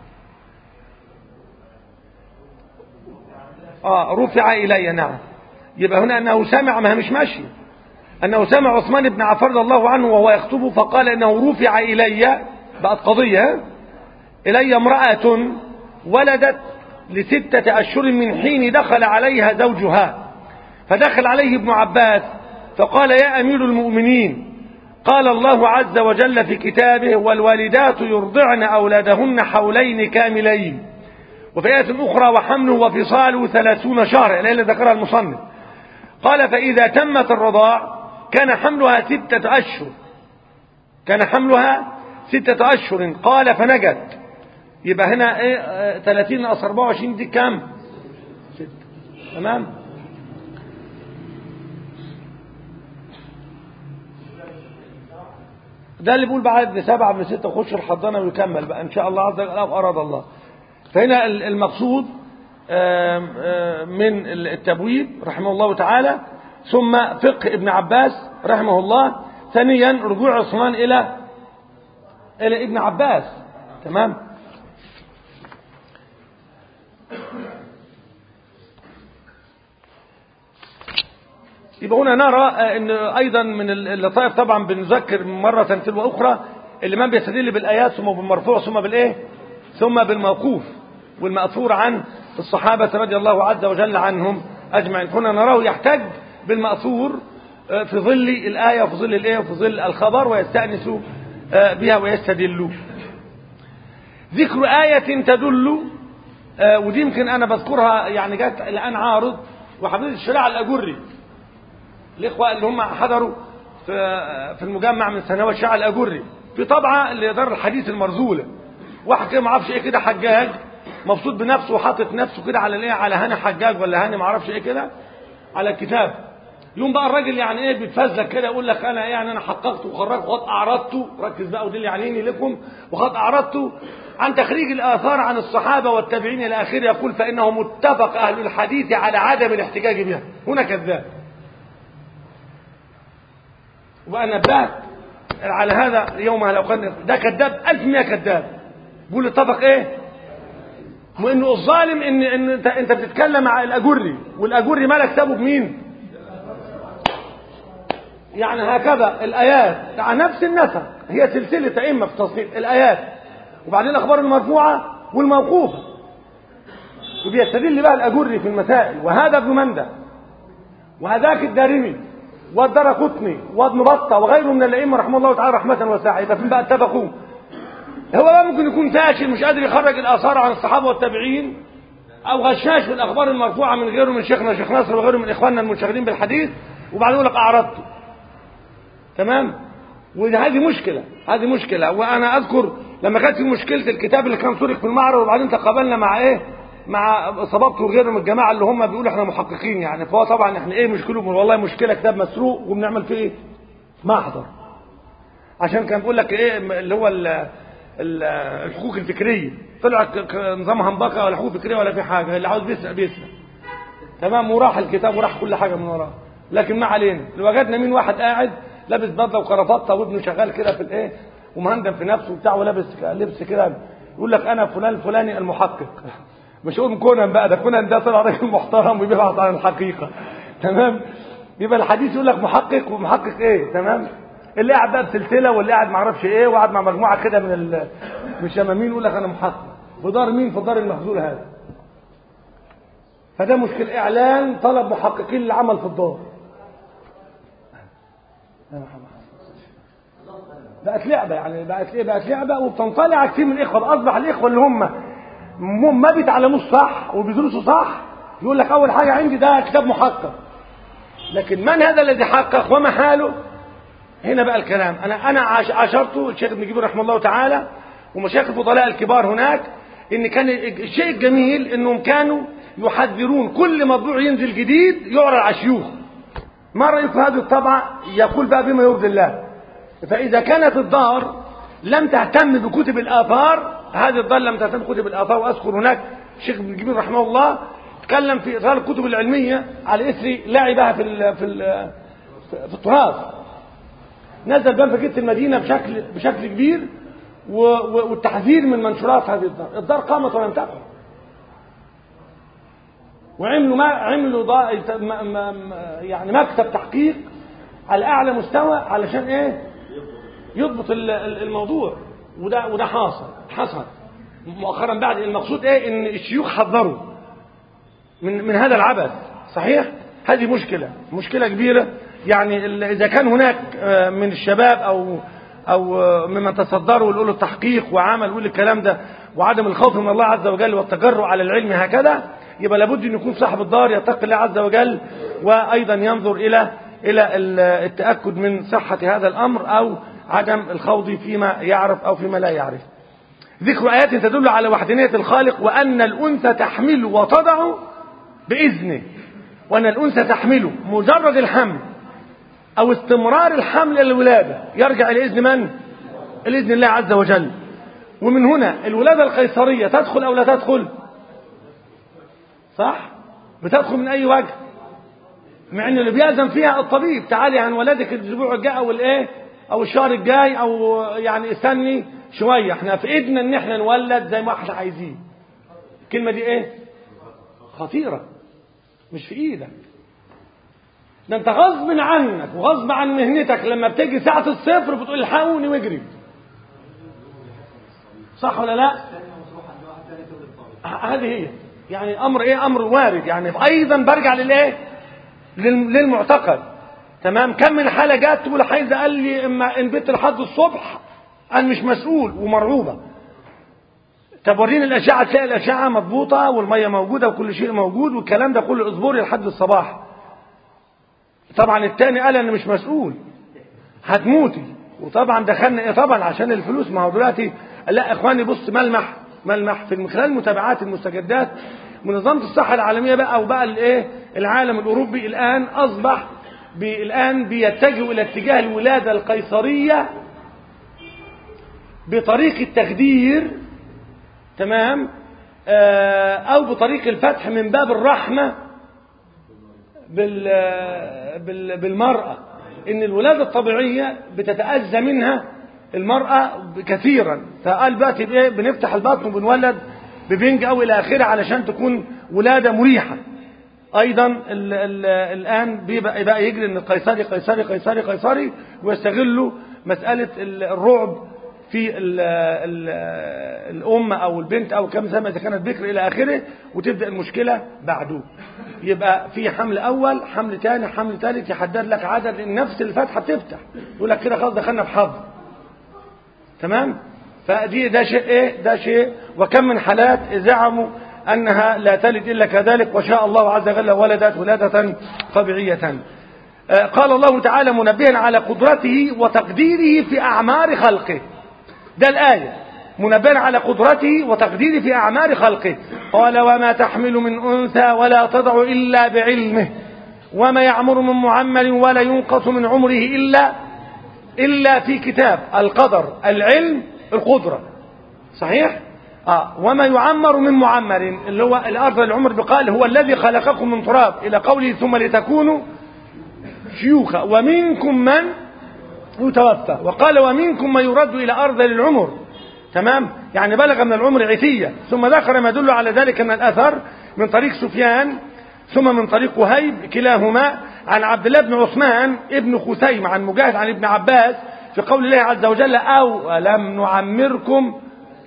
آه رفع إلي نعم يبقى هنا أنه سمع ما هي مش ماشي أنه سمع عثمان بن عفان رضي الله عنه وهو يخطب فقال إنه رفع إلي بقت قضية إلي امرأة ولدت لستة أشهر من حين دخل عليها زوجها فدخل عليه ابن عباس فقال يا أمير المؤمنين قال الله عز وجل في كتابه والوالدات يرضعن أولادهن حولين كاملين وفي آية أخرى وحمله وفصاله ثلاثون شهرا الآية التي ذكرها المصنف قال فإذا تمت الرضاع كان حملها ستة أشهر كان حملها ستة أشهر قال فنجت يبقى هنا ايه اه 30 ناقص 24 دي كام؟ ستة تمام؟ ده اللي بيقول بعد ابن سبعة ابن ستة خش الحضانة ويكمل بقى إن شاء الله عز وجل أو أراد الله فهنا المقصود من التبويب رحمه الله تعالى ثم فقه ابن عباس رحمه الله ثانيا رجوع عثمان إلى إلى ابن عباس تمام يبقى هنا نرى ان ايضا من اللطائف طبعا بنذكر مرة تلو اخرى اللي ما بيستدل بالايات ثم بالمرفوع ثم بالايه ثم بالموقوف والمأثور عن الصحابة رضي الله عز وجل عنهم اجمعين كنا نراه يحتج بالمأثور في ظل الآية وفي ظل الآية وفي ظل الخبر ويستأنس بها ويستدل ذكر آية تدل ودي يمكن أنا بذكرها يعني جت الآن عارض وحفظت الشريعة الأجري الإخوة اللي هم حضروا في في المجمع من سنوات الشريعة الأجري في طبعة لدار الحديث المرزولة واحد كده ما اعرفش ايه كده حجاج مبسوط بنفسه وحاطط نفسه كده على الايه على هاني حجاج ولا هاني ما اعرفش ايه كده على الكتاب يوم بقى الراجل يعني ايه بيتفزلك كده يقول لك انا يعني انا حققت وخرجت وقد اعرضت ركز بقى ودي اللي يعنيني لكم وقد اعرضت عن تخريج الاثار عن الصحابه والتابعين الى اخره يقول فانه متفق اهل الحديث على عدم الاحتجاج بها هنا كذاب وانا نبهت على هذا يومها لو كان ده كذاب 1100 كذاب بيقول اتفق ايه وانه الظالم ان ان انت انت بتتكلم مع الاجري والاجري مالك سابه بمين يعني هكذا الايات على نفس النسق هي سلسله ائمه في تصنيف الايات وبعدين الاخبار المرفوعه والموقوفه وبيستدل بقى الاجري في المسائل وهذا ابن منده وهذاك الدارمي والدار قطني وابن بطه وغيره من الائمه رحمه الله تعالى رحمه واسعه يبقى فين بقى اتفقوا هو بقى ممكن يكون فاشل مش قادر يخرج الاثار عن الصحابه والتابعين او غشاش في الاخبار المرفوعه من غيره من شيخنا شيخ ناصر وغيره من اخواننا المنشغلين بالحديث وبعدين يقول لك اعرضته تمام وهذه مشكله هذه مشكله وانا اذكر لما كانت في مشكله الكتاب اللي كان سرق في المعرض وبعدين تقابلنا مع ايه مع صبابته وغيره من الجماعه اللي هم بيقولوا احنا محققين يعني فهو طبعا احنا ايه مشكله والله مشكله كتاب مسروق وبنعمل فيه ايه محضر عشان كان بيقول لك ايه اللي هو ال الحقوق الفكريه طلع نظام همبكه ولا حقوق فكريه ولا في حاجه اللي عاوز بيسرق بيسرق تمام وراح الكتاب وراح كل حاجه من وراه لكن ما علينا وجدنا مين واحد قاعد لابس بدله وكرافته وابنه شغال كده في الايه ومهندم في نفسه وبتاع ولابس لبس كده يقول لك انا فلان الفلاني المحقق مش يقول كونان بقى ده كونان ده طلع راجل محترم وبيبحث عن الحقيقه تمام يبقى الحديث يقول لك محقق ومحقق ايه تمام اللي قاعد بقى بسلسله واللي قاعد ما اعرفش ايه وقاعد مع مجموعه كده من ال... من الشمامين يقول لك انا محقق في دار مين في دار المخزول هذا فده مشكل اعلان طلب محققين للعمل في الدار بقت لعبة يعني بقت ايه بقت لعبة وبتنطلع كتير من الإخوة أصبح الإخوة اللي هم م- ما بيتعلموش صح وبيدرسوا صح يقول لك أول حاجة عندي ده كتاب محقق لكن من هذا الذي حقق وما حاله هنا بقى الكلام أنا أنا عاش- عاشرته الشيخ ابن جبير رحمه الله تعالى ومشايخ الفضلاء الكبار هناك إن كان الشيء الجميل إنهم كانوا يحذرون كل مطبوع ينزل جديد يعرض على الشيوخ ما رأيك في هذه الطبعة يقول بقى بما يرضي الله فإذا كانت الدار لم تهتم بكتب الآثار هذه الدار لم تهتم بكتب الآثار وأذكر هناك الشيخ ابن جبير رحمه الله تكلم في إطار الكتب العلمية على إثر لعبها في ال في ال في التراث نزل باب فكرة المدينة بشكل بشكل كبير و- و- والتحذير من منشورات هذه الدار الدار قامت ولم تقم وعملوا ما عملوا ضا... ما... ما... ما- يعني مكتب تحقيق على اعلى مستوى علشان ايه يضبط ال- ال- الموضوع وده وده حاصل حصل مؤخرا بعد المقصود ايه ان الشيوخ حذروا من من هذا العبث صحيح هذه مشكله مشكله كبيره يعني ال- اذا كان هناك آه، من الشباب او او آه، ممن تصدروا ويقولوا التحقيق وعمل ويقول الكلام ده وعدم الخوف من الله عز وجل والتجرؤ على العلم هكذا يبقى لابد ان يكون صاحب الدار يتقي الله عز وجل وايضا ينظر الى الى ال- التاكد من صحه هذا الامر او عدم الخوض فيما يعرف او فيما لا يعرف ذكر آيات تدل على وحدانية الخالق وأن الأنثى تحمل وتضع بإذنه وأن الأنثى تحمل مجرد الحمل أو استمرار الحمل إلى الولادة يرجع إلى إذن من؟ الإذن الله عز وجل ومن هنا الولادة القيصرية تدخل أو لا تدخل؟ صح؟ بتدخل من أي وجه؟ مع ان اللي بيأذن فيها الطبيب تعالي عن ولادك الاسبوع الجاي او الايه او الشهر الجاي او يعني استني شويه احنا في ايدنا ان احنا نولد زي ما احنا عايزين الكلمه دي ايه خطيره مش في ايدك ده انت غصب عنك وغصب عن مهنتك لما بتيجي ساعه الصفر بتقول الحقوني واجري صح ولا لا ه- هذه هي يعني امر ايه امر وارد يعني ايضا برجع للايه لل- للمعتقد تمام كم من حاله جت تقول حيز قال لي اما ان بيت لحد الصبح انا مش مسؤول ومرعوبه طب وريني الاشعه تلاقي الاشعه مضبوطه والميه موجوده وكل شيء موجود والكلام ده كله اصبري لحد الصباح طبعا التاني قال انا مش مسؤول هتموتي وطبعا دخلنا ايه طبعا عشان الفلوس ما هو دلوقتي لا اخواني بص ملمح ملمح في من خلال متابعات المستجدات منظمه الصحه العالميه بقى وبقى الايه العالم الاوروبي الان اصبح بي الان بيتجهوا الى اتجاه الولاده القيصريه بطريق التخدير تمام آه، او بطريق الفتح من باب الرحمه بال بال بالمرأة إن الولادة الطبيعية بتتأذى منها المرأة كثيرا فقال بقى بإيه بنفتح البطن وبنولد ببنج أو إلى آخره علشان تكون ولادة مريحة أيضا ال ال الآن بيبقى بقى يجري إن القيصري قيصري قيصري قيصري ويستغلوا مسألة ال- الرعب في ال ال الأم أو البنت أو كم زي ما إذا كانت بكر إلى آخره وتبدأ المشكلة بعده يبقى في حمل أول حمل تاني حمل تالت يحدد لك عدد لأن نفس الفتحة بتفتح يقول لك كده خلاص دخلنا في حظ تمام فدي ده شيء ايه ده شيء وكم من حالات زعموا انها لا تلد الا كذلك وشاء الله عز وجل ولدت ولاده طبيعيه آه، قال الله تعالى منبها على قدرته وتقديره في اعمار خلقه ده الايه منبها على قدرته وتقديره في اعمار خلقه قال وما تحمل من انثى ولا تضع الا بعلمه وما يعمر من معمر ولا ينقص من عمره الا إلا في كتاب القدر العلم القدرة صحيح؟ آه وما يعمر من معمر اللي هو الأرض العمر بقال هو الذي خلقكم من تراب إلى قوله ثم لتكونوا شيوخا ومنكم من يتوفى وقال ومنكم من يرد إلى أرض العمر تمام يعني بلغ من العمر عتية ثم ذكر ما يدل على ذلك من الأثر من طريق سفيان ثم من طريق وهيب كلاهما عن عبد الله بن عثمان ابن خثيم عن مجاهد عن ابن عباس في قول الله عز وجل أولم نعمركم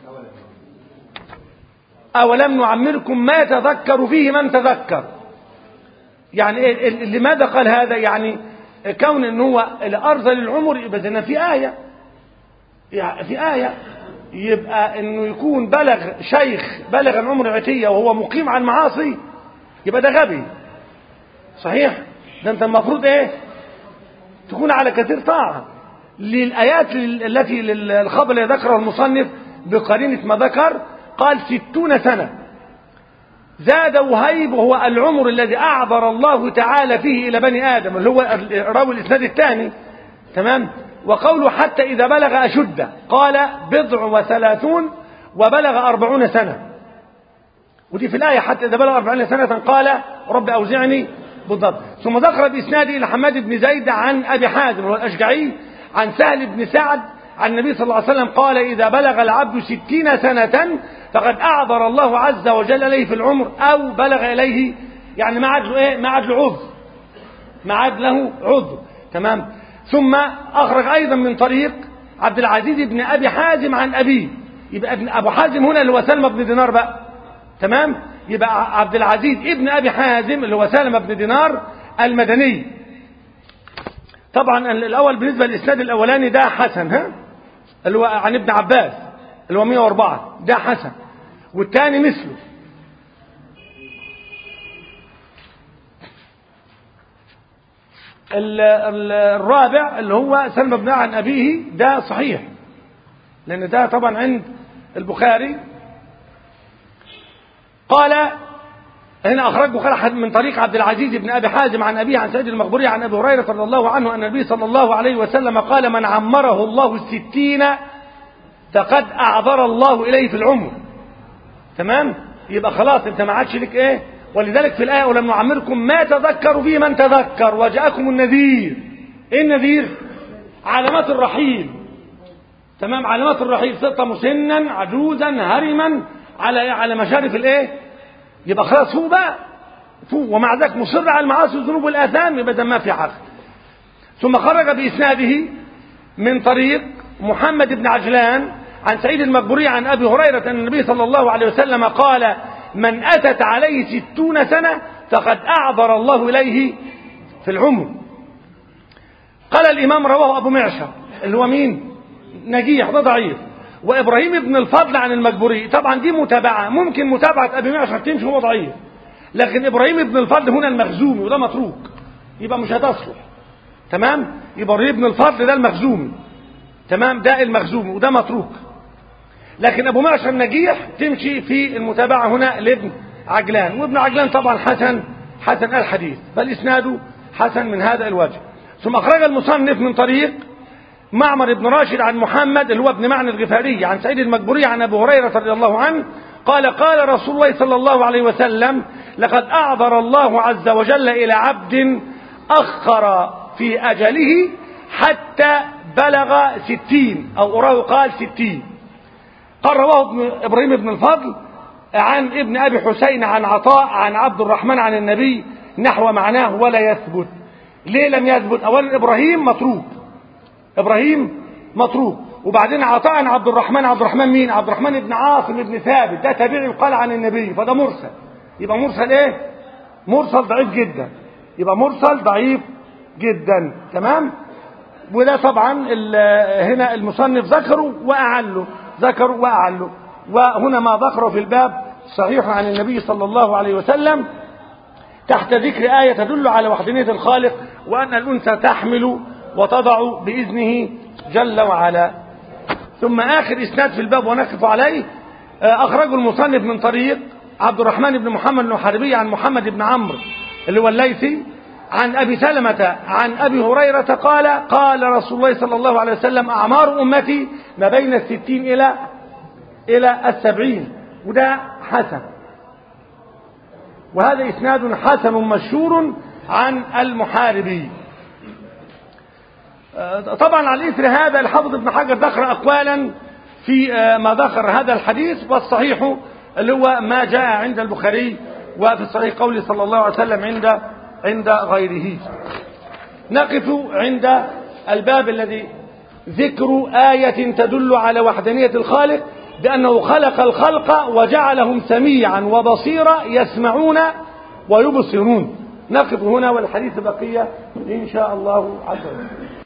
أولم نعمركم ما يتذكر فيه من تذكر يعني إيه- ال- لماذا قال هذا يعني كون ان هو الارض للعمر يبقى زي في آية يعني في آية يبقى انه يكون بلغ شيخ بلغ العمر العتية وهو مقيم على المعاصي يبقى ده غبي صحيح ده انت المفروض ايه تكون على كثير طاعة للآيات التي للخبر الذي ذكره المصنف بقرينة ما ذكر قال ستون سنة زاد وهيب وهو العمر الذي أعبر الله تعالى فيه إلى بني آدم اللي هو راوي الإسناد الثاني تمام وقوله حتى إذا بلغ أشده قال بضع وثلاثون وبلغ أربعون سنة ودي في الآية حتى إذا بلغ أربعين سنة قال رب أوزعني بالضبط ثم ذكر بإسناده إلى حماد بن زيد عن أبي حازم وهو الأشجعي عن سهل بن سعد عن النبي صلى الله عليه وسلم قال إذا بلغ العبد ستين سنة فقد أعذر الله عز وجل إليه في العمر أو بلغ إليه يعني ما عاد له إيه ما عاد له عذر ما عاد له عذر تمام ثم أخرج أيضا من طريق عبد العزيز بن أبي حازم عن أبيه يبقى ابن أبو حازم هنا اللي هو سلمى بن دينار بقى تمام يبقى عبد العزيز ابن أبي حازم اللي هو سلمى بن دينار المدني طبعا الأول بالنسبة للإسناد الأولاني ده حسن ها اللي هو عن ابن عباس اللي هو 104 ده حسن والثاني مثله الرابع اللي هو سلمى بن عن أبيه ده صحيح لأن ده طبعا عند البخاري قال هنا أخرج بخاري من طريق عبد العزيز بن أبي حازم عن أبيه عن سيد المقبوري عن أبي هريرة رضي الله عنه أن النبي صلى الله عليه وسلم قال من عمره الله الستين فقد أعذر الله إليه في العمر تمام يبقى خلاص انت ما عادش لك ايه ولذلك في الآية ولم نعمركم ما تذكروا فيه من تذكر وجاءكم النذير ايه النذير علامات الرحيل تمام علامات الرحيل صرت مسنا عجوزا هرما على على مشارف الايه يبقى خلاص فوق بقى فوق ومع ذلك مصر على المعاصي والذنوب والاثام يبقى ده ما في عقل ثم خرج باسناده من طريق محمد بن عجلان عن سعيد المقبوري عن ابي هريره ان النبي صلى الله عليه وسلم قال من اتت عليه ستون سنه فقد اعذر الله اليه في العمر قال الامام رواه ابو معشر اللي هو مين نجيح ده ضعيف وابراهيم بن الفضل عن المجبوري طبعا دي متابعه ممكن متابعه ابي معشر تمشي هو ضعيف لكن ابراهيم بن الفضل هنا المخزومي وده متروك يبقى مش هتصلح تمام يبقى ابراهيم بن الفضل ده المخزومي تمام ده المخزومي وده متروك لكن ابو معشر نجيح تمشي في المتابعه هنا لابن عجلان وابن عجلان طبعا حسن حسن الحديث بل اسناده حسن من هذا الوجه ثم اخرج المصنف من طريق معمر بن راشد عن محمد اللي هو ابن معنى الغفاري عن سعيد المقبوري عن ابي هريره رضي الله عنه قال قال رسول الله صلى الله عليه وسلم لقد اعذر الله عز وجل الى عبد اخر في اجله حتى بلغ ستين او اراه قال ستين قال رواه ابن ابراهيم بن الفضل عن ابن ابي حسين عن عطاء عن عبد الرحمن عن النبي نحو معناه ولا يثبت ليه لم يثبت اولا ابراهيم متروك ابراهيم متروك وبعدين عطاء عن عبد الرحمن عبد الرحمن مين عبد الرحمن بن عاصم بن ثابت ده تابعي قال عن النبي فده مرسل يبقى مرسل ايه مرسل ضعيف جدا يبقى مرسل ضعيف جدا تمام وده طبعا هنا المصنف ذكره واعله ذكره واعله وهنا ما ذكره في الباب صحيح عن النبي صلى الله عليه وسلم تحت ذكر آية تدل على وحدانية الخالق وأن الأنثى تحمل وتضع بإذنه جل وعلا ثم آخر إسناد في الباب ونقف عليه أخرجه المصنف من طريق عبد الرحمن بن محمد الحربي عن محمد بن عمرو اللي هو الليثي عن أبي سلمة عن أبي هريرة قال قال رسول الله صلى الله عليه وسلم أعمار أمتي ما بين الستين إلى إلى السبعين وده حسن وهذا إسناد حسن مشهور عن المحاربي طبعا على اثر هذا الحافظ ابن حجر ذكر اقوالا في ما ذكر هذا الحديث والصحيح اللي هو ما جاء عند البخاري وفي الصحيح قوله صلى الله عليه وسلم عند عند غيره نقف عند الباب الذي ذكر آية تدل على وحدانية الخالق بأنه خلق الخلق وجعلهم سميعا وبصيرا يسمعون ويبصرون نقف هنا والحديث بقية إن شاء الله عز وجل